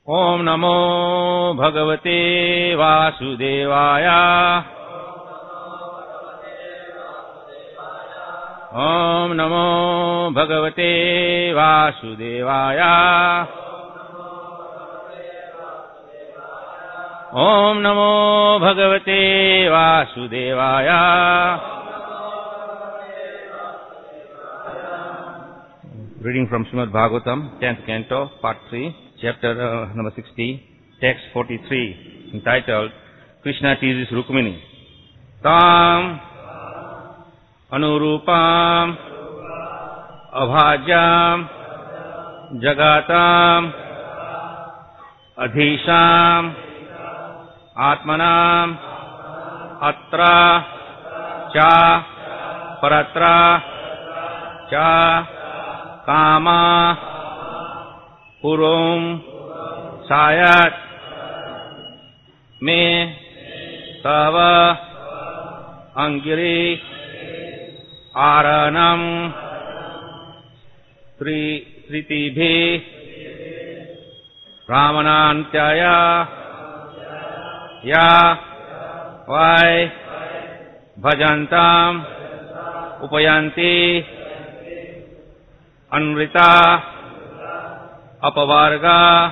ॐ नमो भगवते वासुदेवाय ॐ नमो भगवते वासुदेवाय ॐ नमो भगवते वासुदेवाय Reading from Srimad Bhagavatam, 10th canto, part 3, chapter uh, number 60, text 43, entitled Krishna teases Rukmini. Tam Anurupam Abhajam Jagatam Adhisham Atmanam Atra Cha Paratra Cha Kama Purum Sayat Me Tava Angiri Aranam Tri Tritibhi Ramanantaya Ya Vai Bhajantam Upayanti Anrita Apavarga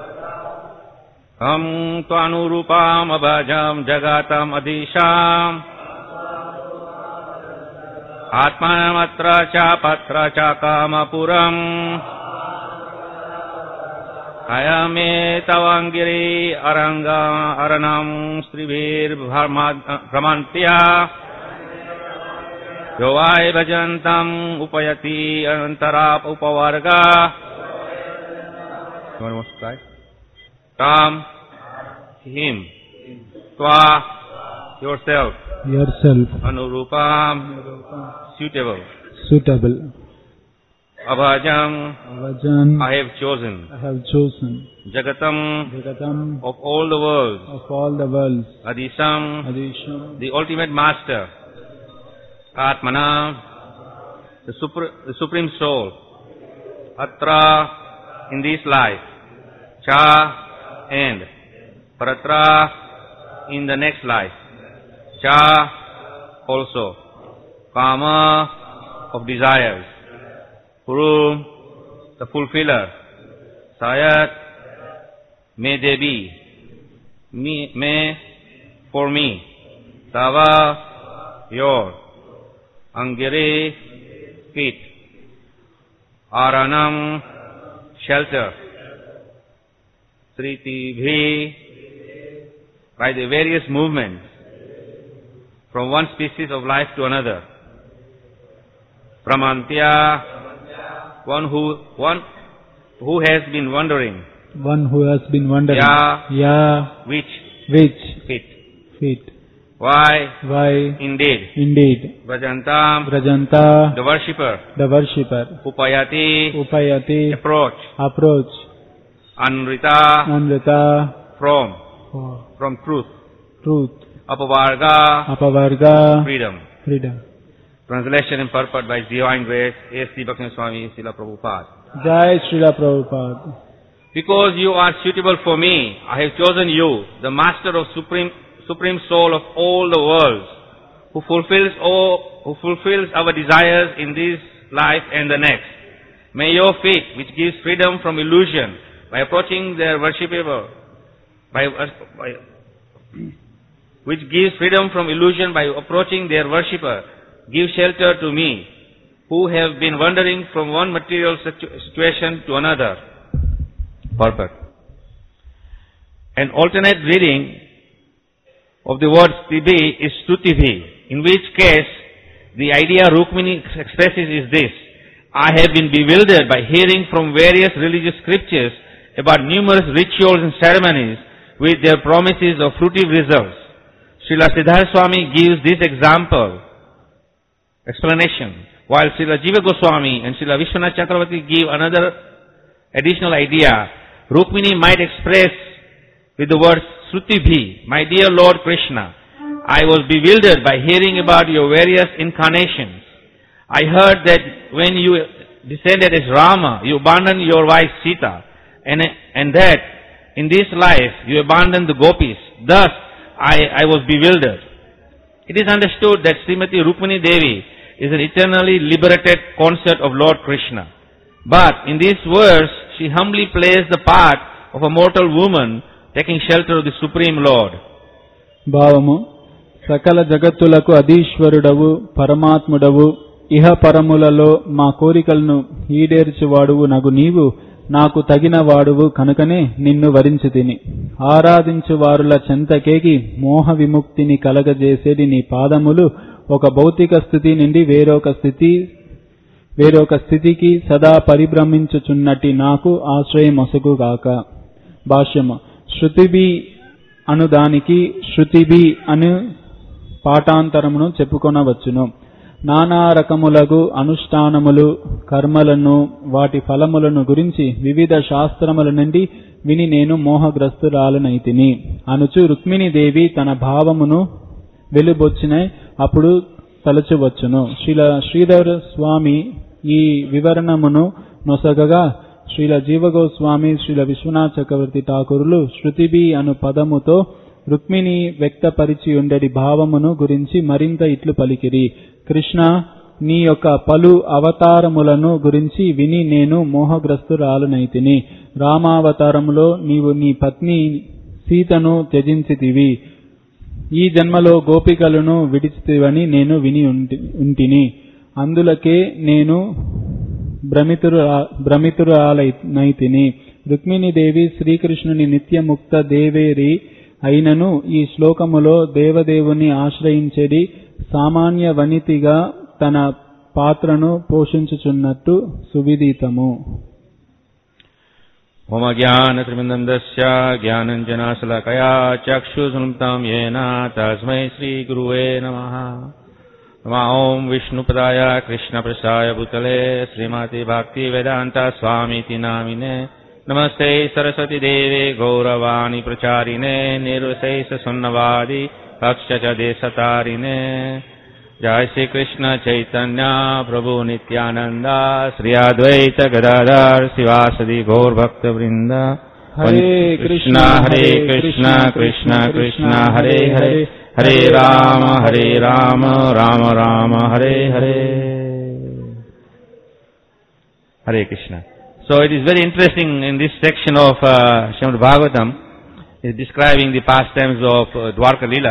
Ham Tvanurupam Abhajam Jagatam Adisham Atmanamatra cha patra cha kamapuram Ayame tavangiri aranga aranam strivir bhramantya Yovai bhajantam upayati antarap upavarga One more slide. Tam, him, twa, yourself, yourself anurupam, suitable, suitable. abhajam, Vajan I have chosen, I have chosen. jagatam, Jagatam of all the worlds, of all the worlds. adisham, Adisham the ultimate master, atmana, the, super, the supreme soul, atra, in this life, cha, and, paratra, in the next life, cha, also, kama, of desires, Puru, the fulfiller, sayat, may they be, me, may, for me, tava, your, angire, feet, aranam, shelter, Sritibhi, by the various movements from one species of life to another. Pramantya, one who, one who has been wandering, one who has been wandering. Ya. Ya, which which feet. feet? Why, Why? indeed, Indeed, Brajantam, Brajanta, the worshipper, the worshipper, Upayati, Upayati, approach, approach, Anrita, Anrita, from, oh, from truth, truth, Apavarga, Apavarga, freedom. freedom. Translation and purport by Divine Grace, A.S.T. Bhakti Swami, Srila Prabhupada. Jai Srila Prabhupada. Because you are suitable for me, I have chosen you, the master of supreme, supreme soul of all the worlds, who fulfills all, who fulfills our desires in this life and the next. May your feet, which gives freedom from illusion by approaching their worshipable, by, by which gives freedom from illusion by approaching their worshipper, give shelter to me, who have been wandering from one material situ- situation to another. Perfect. An alternate reading of the word Tibi is Stutivi, in which case the idea Rukmini expresses is this. I have been bewildered by hearing from various religious scriptures about numerous rituals and ceremonies with their promises of fruitive results. Srila Siddhartha Swami gives this example, explanation, while Srila Jiva Goswami and Srila Vishwanath Chakravarti give another additional idea. Rukmini might express with the words Srutibhi, my dear Lord Krishna, I was bewildered by hearing about your various incarnations. I heard that when you descended as Rama, you abandoned your wife Sita, and, and that in this life you abandoned the gopis. Thus I, I was bewildered. It is understood that Srimati Rukmini Devi is an eternally liberated consort of Lord Krishna. But in this verse, she humbly plays the part of a mortal woman taking shelter of the Supreme Lord. భావము సకల జగత్తులకు అధీశ్వరుడవు పరమాత్ముడవు ఇహ పరములలో మా కోరికలను ఈడేర్చువాడువు నగు నీవు నాకు తగిన వాడువు కనుకనే నిన్ను వరించి తిని ఆరాధించు వారుల చెంతకేగి మోహ విముక్తిని కలగజేసేది నీ పాదములు ఒక భౌతిక స్థితి నుండి వేరొక స్థితి వేరొక స్థితికి సదా పరిభ్రమించుచున్నట్టి నాకు ఆశ్రయమొసగుగాక భాష్యము శృతిబి అను దానికి శృతిబి అను పాఠాంతరమును చెప్పుకొనవచ్చును నానా రకములగు అనుష్ఠానములు కర్మలను వాటి ఫలములను గురించి వివిధ శాస్త్రముల నుండి విని నేను మోహగ్రస్తురాలనైతిని అనుచు రుక్మిణీదేవి తన భావమును వెలుబొచ్చిన అప్పుడు తలచవచ్చును శ్రీల శ్రీధర స్వామి ఈ వివరణమును నొసగగా శ్రీల జీవగోస్వామి శ్రీల విశ్వనాథ చక్రవర్తి ఠాకూరులు శృతిబి అను పదముతో రుక్మిణి వ్యక్తపరిచి ఉండడి భావమును గురించి మరింత ఇట్లు పలికిరి కృష్ణ నీ యొక్క పలు అవతారములను గురించి విని నేను మోహగ్రస్తురాలునైతిని రామావతారములో నీవు నీ పత్ని సీతను త్యజించితివి ఈ జన్మలో గోపికలను విడిచితివని నేను విని ఉంటి- ఉంటిని అందులకే నేను భ్రమితురు భ్రమితురాలైతిని రుక్మిణీదేవి శ్రీకృష్ణుని నిత్యముక్త దేవేరి అయినను ఈ శ్లోకములో దేవదేవుని ఆశ్రయించేది సామాన్య వనితిగా తన పాత్రను పోషించుచున్నట్టు సువిదితము मम ज्ञानत्रिमिन्दन्दस्य ज्ञानञ्जनाशलकया चक्षुसुनुतां येन तस्मै श्रीगुरुवे नमः नमः ॐ विष्णुपदाय कृष्णप्रसाय भूतले श्रीमती भक्तिवेदान्त स्वामीति नामिने नमस्ते सरस्वती देवे गौरवाणि प्रचारिणे निर्वशेषसुन्नवादि पक्ष च देशतारिणे जय श्री कृष्ण चैतन्य प्रभु नित्यानंद श्री अद्वैत गदाधर शिवासदि गौर भक्त वृंद हरे कृष्णा हरे कृष्णा कृष्णा कृष्णा हरे हरे हरे राम हरे राम राम राम हरे हरे Hare Krishna. So it is very interesting in this section of uh, Srimad Bhagavatam is describing the pastimes of uh, Dwarka Lila.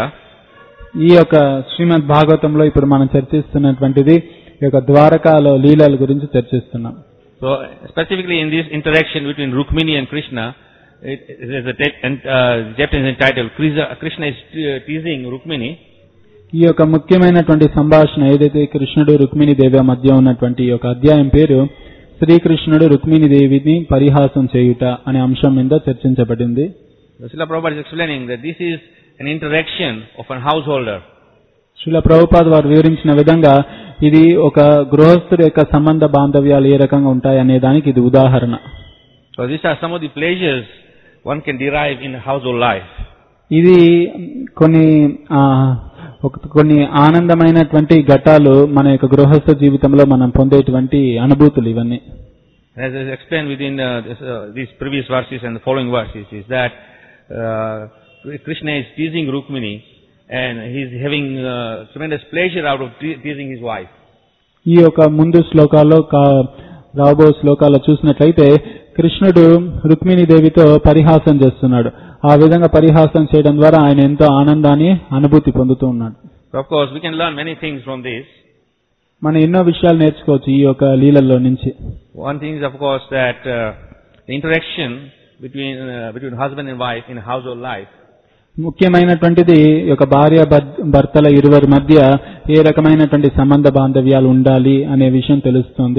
ఈ యొక్క శ్రీమద్ భాగవతంలో ఇప్పుడు మనం చర్చిస్తున్నటువంటిది ఈ యొక్క ద్వారకాలో లీలల గురించి చర్చిస్తున్నాం So specifically in this interaction between Rukmini and Krishna, it, it is a te- and, uh, chapter is entitled Krishna, Krishna is te- teasing Rukmini ఈ యొక్క ముఖ్యమైనటువంటి సంభాషణ ఏదైతే కృష్ణుడు రుక్మిణి దేవి మధ్య ఉన్నటువంటి ఈ యొక్క అధ్యాయం పేరు శ్రీకృష్ణుడు రుక్మిణి దేవిని పరిహాసం చేయుట అనే అంశం మీద చర్చించబడింది Srila Prabhupada is explaining that this is an interaction of a householder. శిల ప్రభుపాద్ వారు వివరించిన విధంగా ఇది ఒక గృహస్థుడి యొక్క సంబంధ బాంధవ్యాలు ఏ రకంగా ఉంటాయి అనే దానికి ఇది ఉదాహరణ So these are some of the pleasures one can derive in household life. ఇది కొన్ని ఆ, ఒక- కొన్ని ఆనందమైనటువంటి ఘట్టాలు మన యొక్క గృహస్థ జీవితంలో మనం పొందేటువంటి అనుభూతులు ఇవన్నీ As is explained within uh, this, uh, these previous verses and the following verses is that uh, Krishna is teasing Rukmini and he's having uh, tremendous pleasure out of te- teasing his wife. ఈ యొక్క ముందు శ్లోకాల్లో కా- రాబో శ్లోకాల్లో చూసినట్లయితే కృష్ణుడు రుక్మిణి దేవితో పరిహాసం చేస్తున్నాడు ఆ విధంగా పరిహాసం చేయడం ద్వారా ఆయన ఎంతో ఆనందాన్ని అనుభూతి పొందుతూ ఉన్నాడు So of course we can learn many things from this. మనం ఎన్నో విషయాలు నేర్చుకోవచ్చు ఈ యొక్క లీలల్లో నుంచి One thing is of course that uh, the interaction between uh, between husband and wife in household life ముఖ్యమైనటువంటిది ఈ యొక్క భార్య భర్- భర్తల ఇరువురి మధ్య ఏ రకమైనటువంటి సంబంధ బాంధవ్యాలు ఉండాలి అనే విషయం తెలుస్తుంది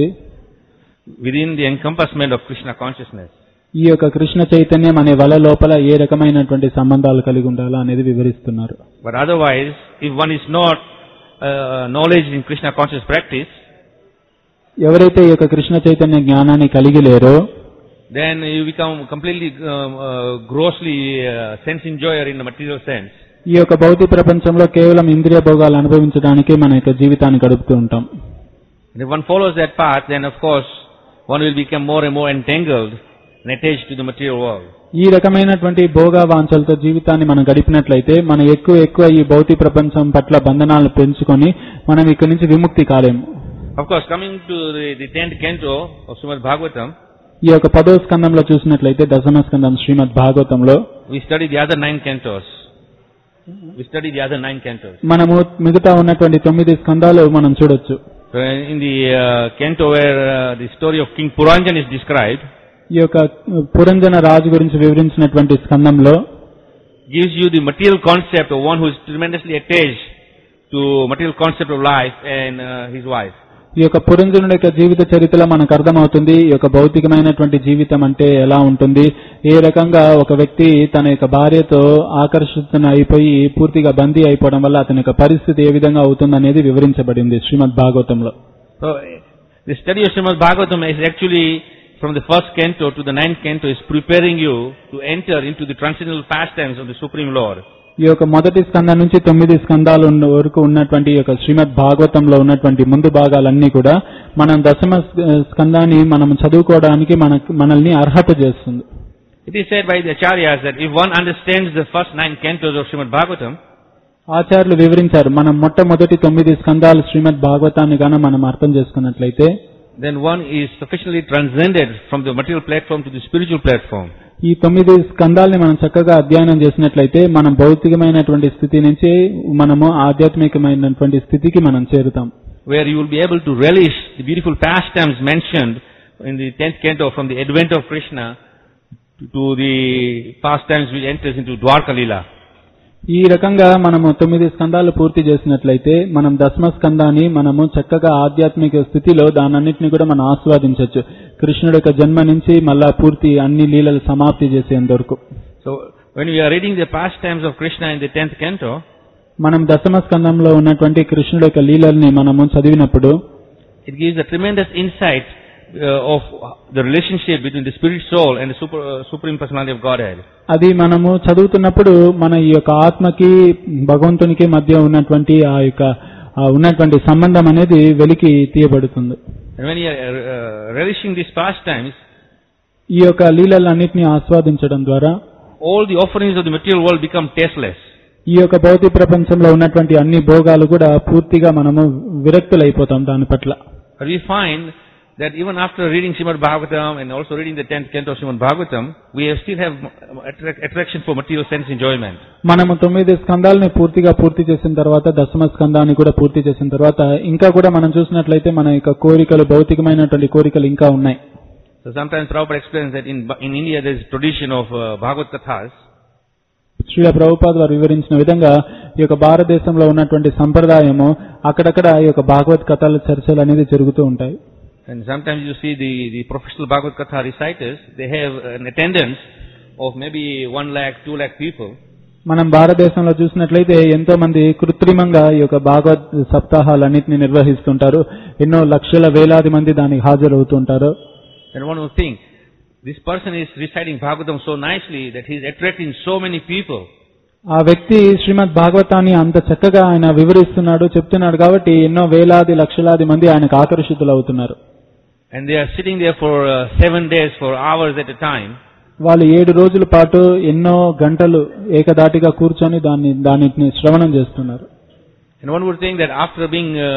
within the encompassment of Krishna consciousness. ఈ యొక్క కృష్ణ చైతన్యం అనే వల లోపల ఏ రకమైనటువంటి సంబంధాలు కలిగి ఉండాలా అనేది వివరిస్తున్నారు But otherwise, if one is not uh, knowledge in Krishna conscious practice, ఎవరైతే ఈ యొక్క కృష్ణ చైతన్య జ్ఞానాన్ని కలిగి లేరో then you become completely um, uh, grossly uh, sense enjoyer in the material sense. ఈ యొక్క భౌతిక ప్రపంచంలో కేవలం ఇంద్రియ భోగాలు అనుభవించడానికి మన యొక్క జీవితాన్ని గడుపుతూ ఉంటాం And if one follows that path, then of course one will become more and more entangled and attached to the material world. ఈ రకమైనటువంటి భోగ వాంఛలతో జీవితాన్ని మనం గడిపినట్లయితే మనం ఎక్కువ ఎక్కువ ఈ భౌతిక ప్రపంచం పట్ల బంధనాలను పెంచుకొని మనం ఇక్కడి నుంచి విముక్తి కాలేము Of course, coming to the, the tenth canto of Srimad Bhagavatam, ఈ యొక్క పదో స్కందంలో చూసినట్లయితే దశమ స్కందం శ్రీమద్ భాగవతంలో we study the other nine cantos. We study the other nine cantos. మనము మిగతా ఉన్నటువంటి తొమ్మిది స్కందాలు మనం చూడొచ్చు So in the uh, canto where uh, the story of King Puranjan is described, ఈ యొక్క పురంజన రాజు గురించి వివరించినటువంటి స్కందంలో gives you the material concept of one who is tremendously attached to material concept of life and uh, his wife. ఈ యొక్క పురంజనుడి యొక్క జీవిత చరిత్రలో మనకు అర్థమవుతుంది ఈ యొక్క భౌతికమైనటువంటి జీవితం అంటే ఎలా ఉంటుంది ఏ రకంగా ఒక వ్యక్తి తన యొక్క భార్యతో ఆకర్షితున అయిపోయి పూర్తిగా బందీ అయిపోవడం వల్ల అతని యొక్క పరిస్థితి ఏ విధంగా అవుతుందనేది వివరించబడింది శ్రీమద్ భాగవతంలో So the study of Srimad Bhagavatam is actually from the first canto to the ninth canto is preparing you to enter into the transcendental pastimes of the Supreme Lord. ఈ యొక్క మొదటి స్కందం నుంచి తొమ్మిది స్కందాలు ఉన్న వరకు ఉన్నటువంటి ఈ యొక్క శ్రీమద్ భాగవతంలో ఉన్నటువంటి ముందు భాగాలన్నీ కూడా మనం దశమ స్క- స్కందాన్ని మనం చదువుకోవడానికి మన మనల్ని అర్హత చేస్తుంది It is said by the acharyas that if one understands the first nine cantos of Srimad Bhagavatam, ఆచార్యులు వివరించారు మనం మొట్టమొదటి తొమ్మిది స్కందాలు శ్రీమద్ భాగవతాన్ని గాన మనం అర్థం చేసుకున్నట్లయితే then one is sufficiently transcended from the material platform to the spiritual platform. ఈ తొమ్మిది స్కందాల్ని మనం చక్కగా అధ్యయనం చేసినట్లయితే మనం భౌతికమైనటువంటి స్థితి నుంచి మనము ఆధ్యాత్మికమైనటువంటి స్థితికి మనం చేరుతాం where you will be able to relish the beautiful pastimes mentioned in the tenth canto from the advent of Krishna to the pastimes which enters into Dwarka Lila. ఈ రకంగా మనము తొమ్మిది స్కందాలు పూర్తి చేసినట్లయితే మనం దశమ స్కందాన్ని మనము చక్కగా ఆధ్యాత్మిక స్థితిలో దానన్నిటిని కూడా మనం ఆస్వాదించవచ్చు కృష్ణుడి యొక్క జన్మ నుంచి మళ్ళా పూర్తి అన్ని లీలలు సమాప్తి చేసేంత వరకు So, when we are reading the pastimes of Krishna in the tenth canto, మనం దశమ స్కందంలో ఉన్నటువంటి కృష్ణుడి యొక్క లీలల్ని మనము చదివినప్పుడు it gives a tremendous insight uh, of the relationship between the spirit soul and the super, uh, supreme personality of Godhead. అది మనము చదువుతున్నప్పుడు మన ఈ యొక్క ఆత్మకి భగవంతునికి మధ్య ఉన్నటువంటి ఆ యొక్క ఆ ఉన్నటువంటి సంబంధం అనేది వెలికి తీయబడుతుంది And when you are uh, relishing these pastimes, ఈ యొక్క లీలలన్నింటినీ ఆస్వాదించడం ద్వారా all the offerings of the material world become tasteless. ఈ యొక్క భౌతిక ప్రపంచంలో ఉన్నటువంటి అన్ని భోగాలు కూడా పూర్తిగా మనము విరక్తులైపోతాం దాని పట్ల But we find that even after reading Srimad Bhagavatam and also reading the 10th canto of Srimad Bhagavatam, we have still have attract, attraction for material sense enjoyment. మనము తొమ్మిది స్కందాలని పూర్తిగా పూర్తి చేసిన తర్వాత దశమ స్కందాన్ని కూడా పూర్తి చేసిన తర్వాత ఇంకా కూడా మనం చూసినట్లయితే మన యొక్క కోరికలు భౌతికమైనటువంటి కోరికలు ఇంకా ఉన్నాయి So sometimes Prabhupada explains that in, in India there is tradition of uh, Bhagavad Kathas, Srila Prabhupad వారు వివరించిన విధంగా ఈ యొక్క భారతదేశంలో ఉన్నటువంటి సంప్రదాయము అక్కడక్కడ ఈ యొక్క భాగవత్ కథల చర్చలు అనేది జరుగుతూ ఉంటాయి and sometimes you see the, the professional Bhagavad Katha reciters, they have an attendance of maybe 1 lakh, 2 lakh people. మనం భారతదేశంలో చూసినట్లయితే ఎంతో మంది కృత్రిమంగా ఈ యొక్క భాగవత్ సప్తాహాలన్నింటినీ నిర్వహిస్తుంటారు ఎన్నో లక్షల వేలాది మంది దానికి హాజరవుతుంటారు And one would think, this person is reciting Bhagavatam so nicely that he is attracting so many people. ఆ వ్యక్తి శ్రీమద్ భాగవతాన్ని అంత చక్కగా ఆయన వివరిస్తున్నాడు చెప్తున్నాడు కాబట్టి ఎన్నో వేలాది లక్షలాది మంది ఆయనకు ఆకర్షితులు అవుతున్నారు And they are sitting there for uh, seven days, for hours at a time. వాళ్ళు ఏడు రోజుల పాటు ఎన్నో గంటలు ఏకదాటిగా కూర్చొని దాన్ని దానిని శ్రవణం చేస్తున్నారు And one would think that after being uh,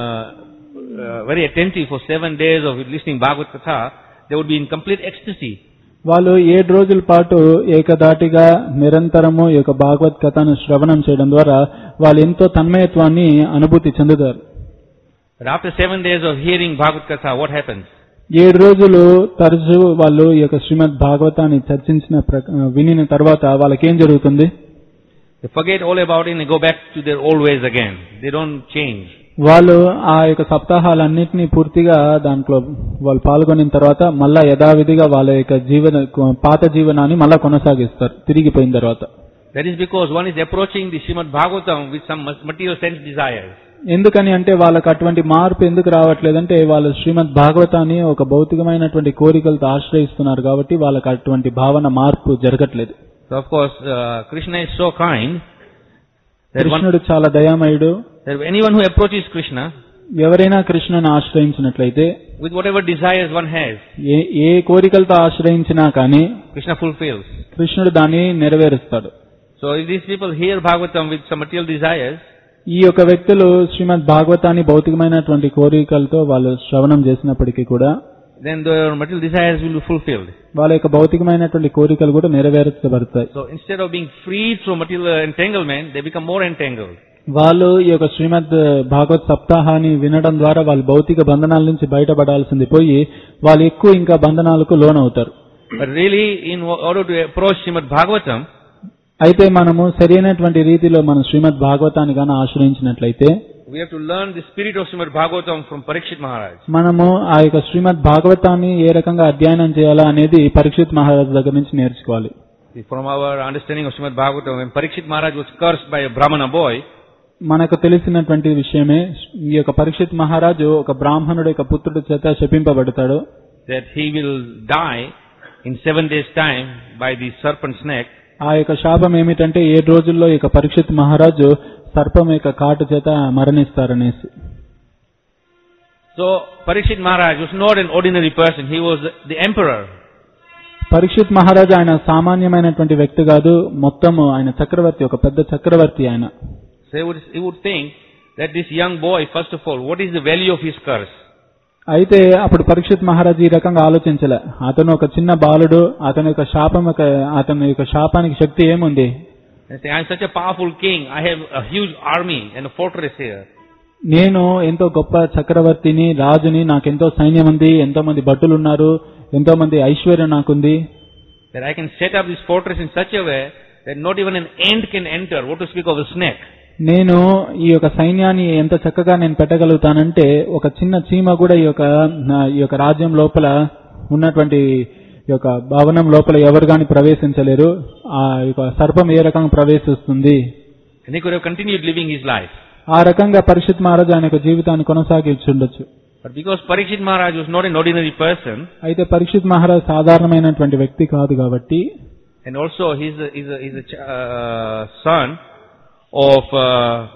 uh, very attentive for seven days of listening Bhagavad Katha, they would be in complete ecstasy. వాళ్ళు ఏడు రోజుల పాటు ఏకదాటిగా నిరంతరము ఈ యొక్క భాగవత్ కథను శ్రవణం చేయడం ద్వారా వాళ్ళు ఎంతో తన్మయత్వాన్ని అనుభూతి చెందుతారు But after seven days of hearing Bhagavad Katha, what happens? ఏడు రోజులు తరచు వాళ్ళు ఈ యొక్క శ్రీమద్ భాగవతాన్ని చర్చించిన ప్ర- వినిన తర్వాత వాళ్ళకేం జరుగుతుంది They forget all about it and they go back to their old ways again. They don't change. వాళ్ళు ఆ యొక్క సప్తాహాలన్నింటినీ పూర్తిగా దాంట్లో వాళ్ళు పాల్గొనిన తర్వాత మళ్ళా యథావిధిగా వాళ్ళ యొక్క జీవన పాత జీవనాన్ని మళ్ళా కొనసాగిస్తారు తిరిగిపోయిన తర్వాత That is because one is approaching the Srimad Bhagavatam with some material sense desires. ఎందుకని అంటే వాళ్ళకి అటువంటి మార్పు ఎందుకు రావట్లేదంటే వాళ్ళు శ్రీమద్ భాగవతాన్ని ఒక భౌతికమైనటువంటి కోరికలతో ఆశ్రయిస్తున్నారు కాబట్టి వాళ్ళకి అటువంటి భావన మార్పు జరగట్లేదు So of course, uh, Krishna is so kind that, one, కృష్ణుడు చాలా దయామయుడు that anyone who approaches Krishna, ఎవరైనా కృష్ణుని ఆశ్రయించినట్లయితే with whatever desires one has, ఏ ఏ కోరికలతో ఆశ్రయించినా కానీ Krishna fulfills. కృష్ణుడు దాన్ని నెరవేరుస్తాడు So if these people hear Bhagavatam with some material desires, ఈ యొక్క వ్యక్తులు శ్రీమద్ భాగవతాన్ని భౌతికమైనటువంటి కోరికలతో వాళ్ళు శ్రవణం చేసినప్పటికీ కూడా then their material desires will be fulfilled. వాళ్ళ యొక్క భౌతికమైనటువంటి కోరికలు కూడా నెరవేర్చబడతాయి So instead of being freed from material entanglement, they become more entangled. వాళ్ళు ఈ యొక్క శ్రీమద్ భాగవత్ సప్తాహాన్ని వినడం ద్వారా వాళ్ళు భౌతిక బంధనాల నుంచి బయటపడాల్సింది పోయి వాళ్ళు ఎక్కువ ఇంకా బంధనాలకు లోనవుతారు But really, in order to approach Srimad Bhagavatam, అయితే మనము సరైనటువంటి రీతిలో మనం శ్రీమద్ భాగవతాన్ని గాన ఆశ్రయించినట్లయితే we have to learn the spirit of Srimad Bhagavatam from Parikshit Maharaj. మనము ఆ యొక్క శ్రీమద్ భాగవతాన్ని ఏ రకంగా అధ్యయనం చేయాలా అనేది పరీక్షిత్ మహారాజ్ దగ్గర నుంచి నేర్చుకోవాలి From our understanding of Srimad Bhagavatam, when Parikshit Maharaj was cursed by a Brahmana boy, మనకు తెలిసినటువంటి విషయమే ఈ యొక్క పరీక్షిత్ మహారాజు ఒక బ్రాహ్మణుడు యొక్క పుత్రుడి చేత శపింపబడతాడు that he will die in seven days' time by the serpent snake. ఆ యొక్క శాపం ఏమిటంటే ఏడు రోజుల్లో ఈ యొక్క పరీక్షిత్ మహారాజు సర్పం యొక్క కాటు చేత మరణిస్తారనేసి So Parikshit Maharaj was not an ordinary person, he was the emperor. Parikshit మహారాజు ఆయన సామాన్యమైనటువంటి వ్యక్తి కాదు మొత్తము ఆయన చక్రవర్తి ఒక పెద్ద చక్రవర్తి ఆయన So he would, he would think that this young boy, first of all, what is the value of his curse? అయితే అప్పుడు పరీక్షిత్ మహారాజు ఈ రకంగా ఆలోచించలే అతను ఒక చిన్న బాలుడు అతని యొక్క శాపం యొక్క అతని యొక్క శాపానికి శక్తి ఏముంది And say, I'm such a powerful king, I have a huge army and a fortress here. నేను ఎంతో గొప్ప చక్రవర్తిని రాజుని నాకెంతో సైన్యం ఉంది ఎంతో మంది భటులు ఉన్నారు ఎంతో మంది ఐశ్వర్యం నాకుంది That I can set up this fortress in such a way that not even an ant can enter, what to speak of a snake. నేను ఈ యొక్క సైన్యాన్ని ఎంత చక్కగా నేను పెట్టగలుగుతానంటే ఒక చిన్న చీమ కూడా ఈ యొక్క నా ఈ యొక్క రాజ్యం లోపల ఉన్నటువంటి ఈ యొక్క భవనం లోపల ఎవరు గాని ప్రవేశించలేరు ఆ యొక్క సర్పం ఏ రకంగా ప్రవేశిస్తుంది And he could have continued living his life. ఆ రకంగా పరిషత్ మహారాజు ఆయన యొక్క జీవితాన్ని కొనసాగించుండొచ్చు But because Parikshit Maharaj was not an ordinary person, అయితే పరీక్షిత్ మహారాజ్ సాధారణమైనటువంటి వ్యక్తి కాదు కాబట్టి and also he's a, he's a, he's a ch- uh, son of uh,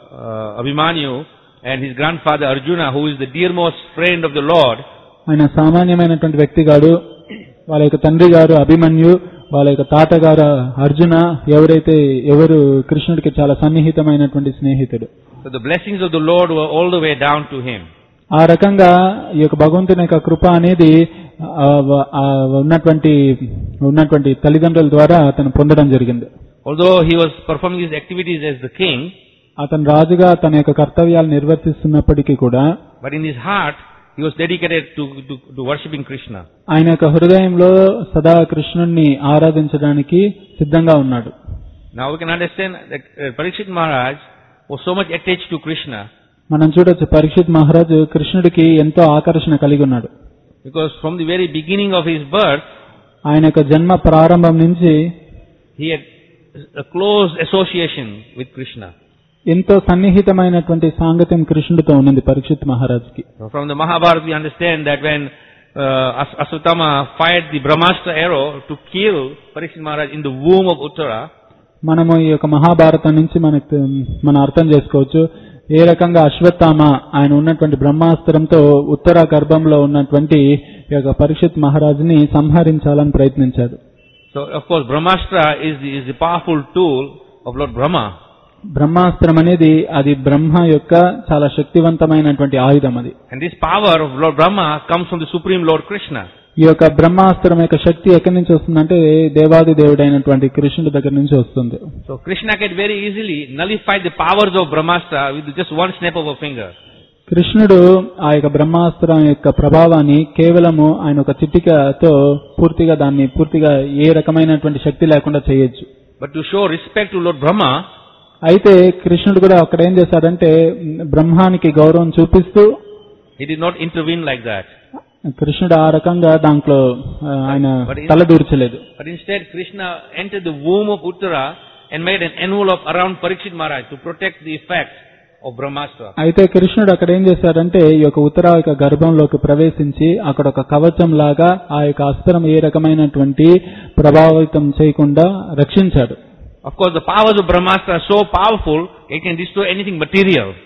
uh, Abhimanyu and his grandfather Arjuna, who is the dearmost friend of the Lord. ఆయన సామాన్యమైనటువంటి వ్యక్తి కాదు వాళ్ళ యొక్క తండ్రి గారు అభిమన్యు వాళ్ళ యొక్క తాతగారు అర్జున ఎవరైతే ఎవరు కృష్ణుడికి చాలా సన్నిహితమైనటువంటి స్నేహితుడు So the blessings of the Lord were all the way down to him. ఆ రకంగా ఈ యొక్క భగవంతుని యొక్క కృప అనేది ఆ, ఆ ఉన్నటువంటి ఉన్నటువంటి తల్లిదండ్రుల ద్వారా అతను పొందడం జరిగింది Although he was performing his activities as the king, అతను రాజుగా తన యొక్క కర్తవ్యాలు నిర్వర్తిస్తున్నప్పటికీ కూడా but in his heart, he was dedicated to, to, to worshipping Krishna. ఆయన యొక్క హృదయంలో సదా కృష్ణుణ్ణి ఆరాధించడానికి సిద్ధంగా ఉన్నాడు Now we can understand that uh, Parikshit Maharaj was so much attached to Krishna మనం చూడొచ్చు పరీక్షిత్ మహారాజు కృష్ణుడికి ఎంతో ఆకర్షణ కలిగి ఉన్నాడు because from the very beginning of his birth, ఆయన యొక్క జన్మ ప్రారంభం నుంచి he had a close association with Krishna. ఎంతో సన్నిహితమైనటువంటి సాంగత్యం కృష్ణుడితో ఉన్నది పరీక్షిత్ మహారాజుకి From the Mahabharata we understand that when uh, As- Aswatthama fired the Brahmastra arrow to kill Parikshit Maharaj in the womb of Uttara, మనము ఈ యొక్క మహాభారతం నుంచి మనకు మనం అర్థం చేసుకోవచ్చు ఏ రకంగా అశ్వత్థామ ఆయన ఉన్నటువంటి బ్రహ్మాస్త్రంతో ఉత్తర గర్భంలో ఉన్నటువంటి ఈ యొక్క పరీక్షిత్ మహారాజుని సంహరించాలని ప్రయత్నించాడు so of course Brahmastra is the, is the powerful tool of Lord Brahma. బ్రహ్మాస్త్రం అనేది అది బ్రహ్మ యొక్క చాలా శక్తివంతమైనటువంటి ఆయుధం అది And this power of Lord Brahma comes from the Supreme Lord Krishna. ఈ యొక్క బ్రహ్మాస్త్రం యొక్క శక్తి ఎక్కడి నుంచి వస్తుందంటే దేవాది దేవుడైనటువంటి కృష్ణుడి దగ్గర నుంచి వస్తుంది So Krishna can very easily nullify the powers of Brahmastra with just one snap of a finger. కృష్ణుడు ఆ యొక్క బ్రహ్మాస్త్రం యొక్క ప్రభావాన్ని కేవలము ఆయన ఒక చిట్టికతో పూర్తిగా దాన్ని పూర్తిగా ఏ రకమైనటువంటి శక్తి లేకుండా చేయొచ్చు But to show respect to Lord Brahma, అయితే కృష్ణుడు కూడా అక్కడ ఏం చేశాడంటే బ్రహ్మానికి గౌరవం చూపిస్తూ he did not intervene like that. కృష్ణుడు ఆ రకంగా దాంట్లో ఆ, ఆయన తలదూర్చలేదు But instead Krishna entered the womb of Uttara and made an envelope around Parikshit Maharaj to protect the effect of Brahmastra. అయితే కృష్ణుడు అక్కడ ఏం చేశాడంటే ఈ యొక్క ఉత్తర యొక్క గర్భంలోకి ప్రవేశించి అక్కడ ఒక కవచం లాగా ఆ యొక్క అస్త్రం ఏ రకమైనటువంటి ప్రభావితం చేయకుండా రక్షించాడు Of course the powers of Brahmastra are so powerful, it can destroy anything material.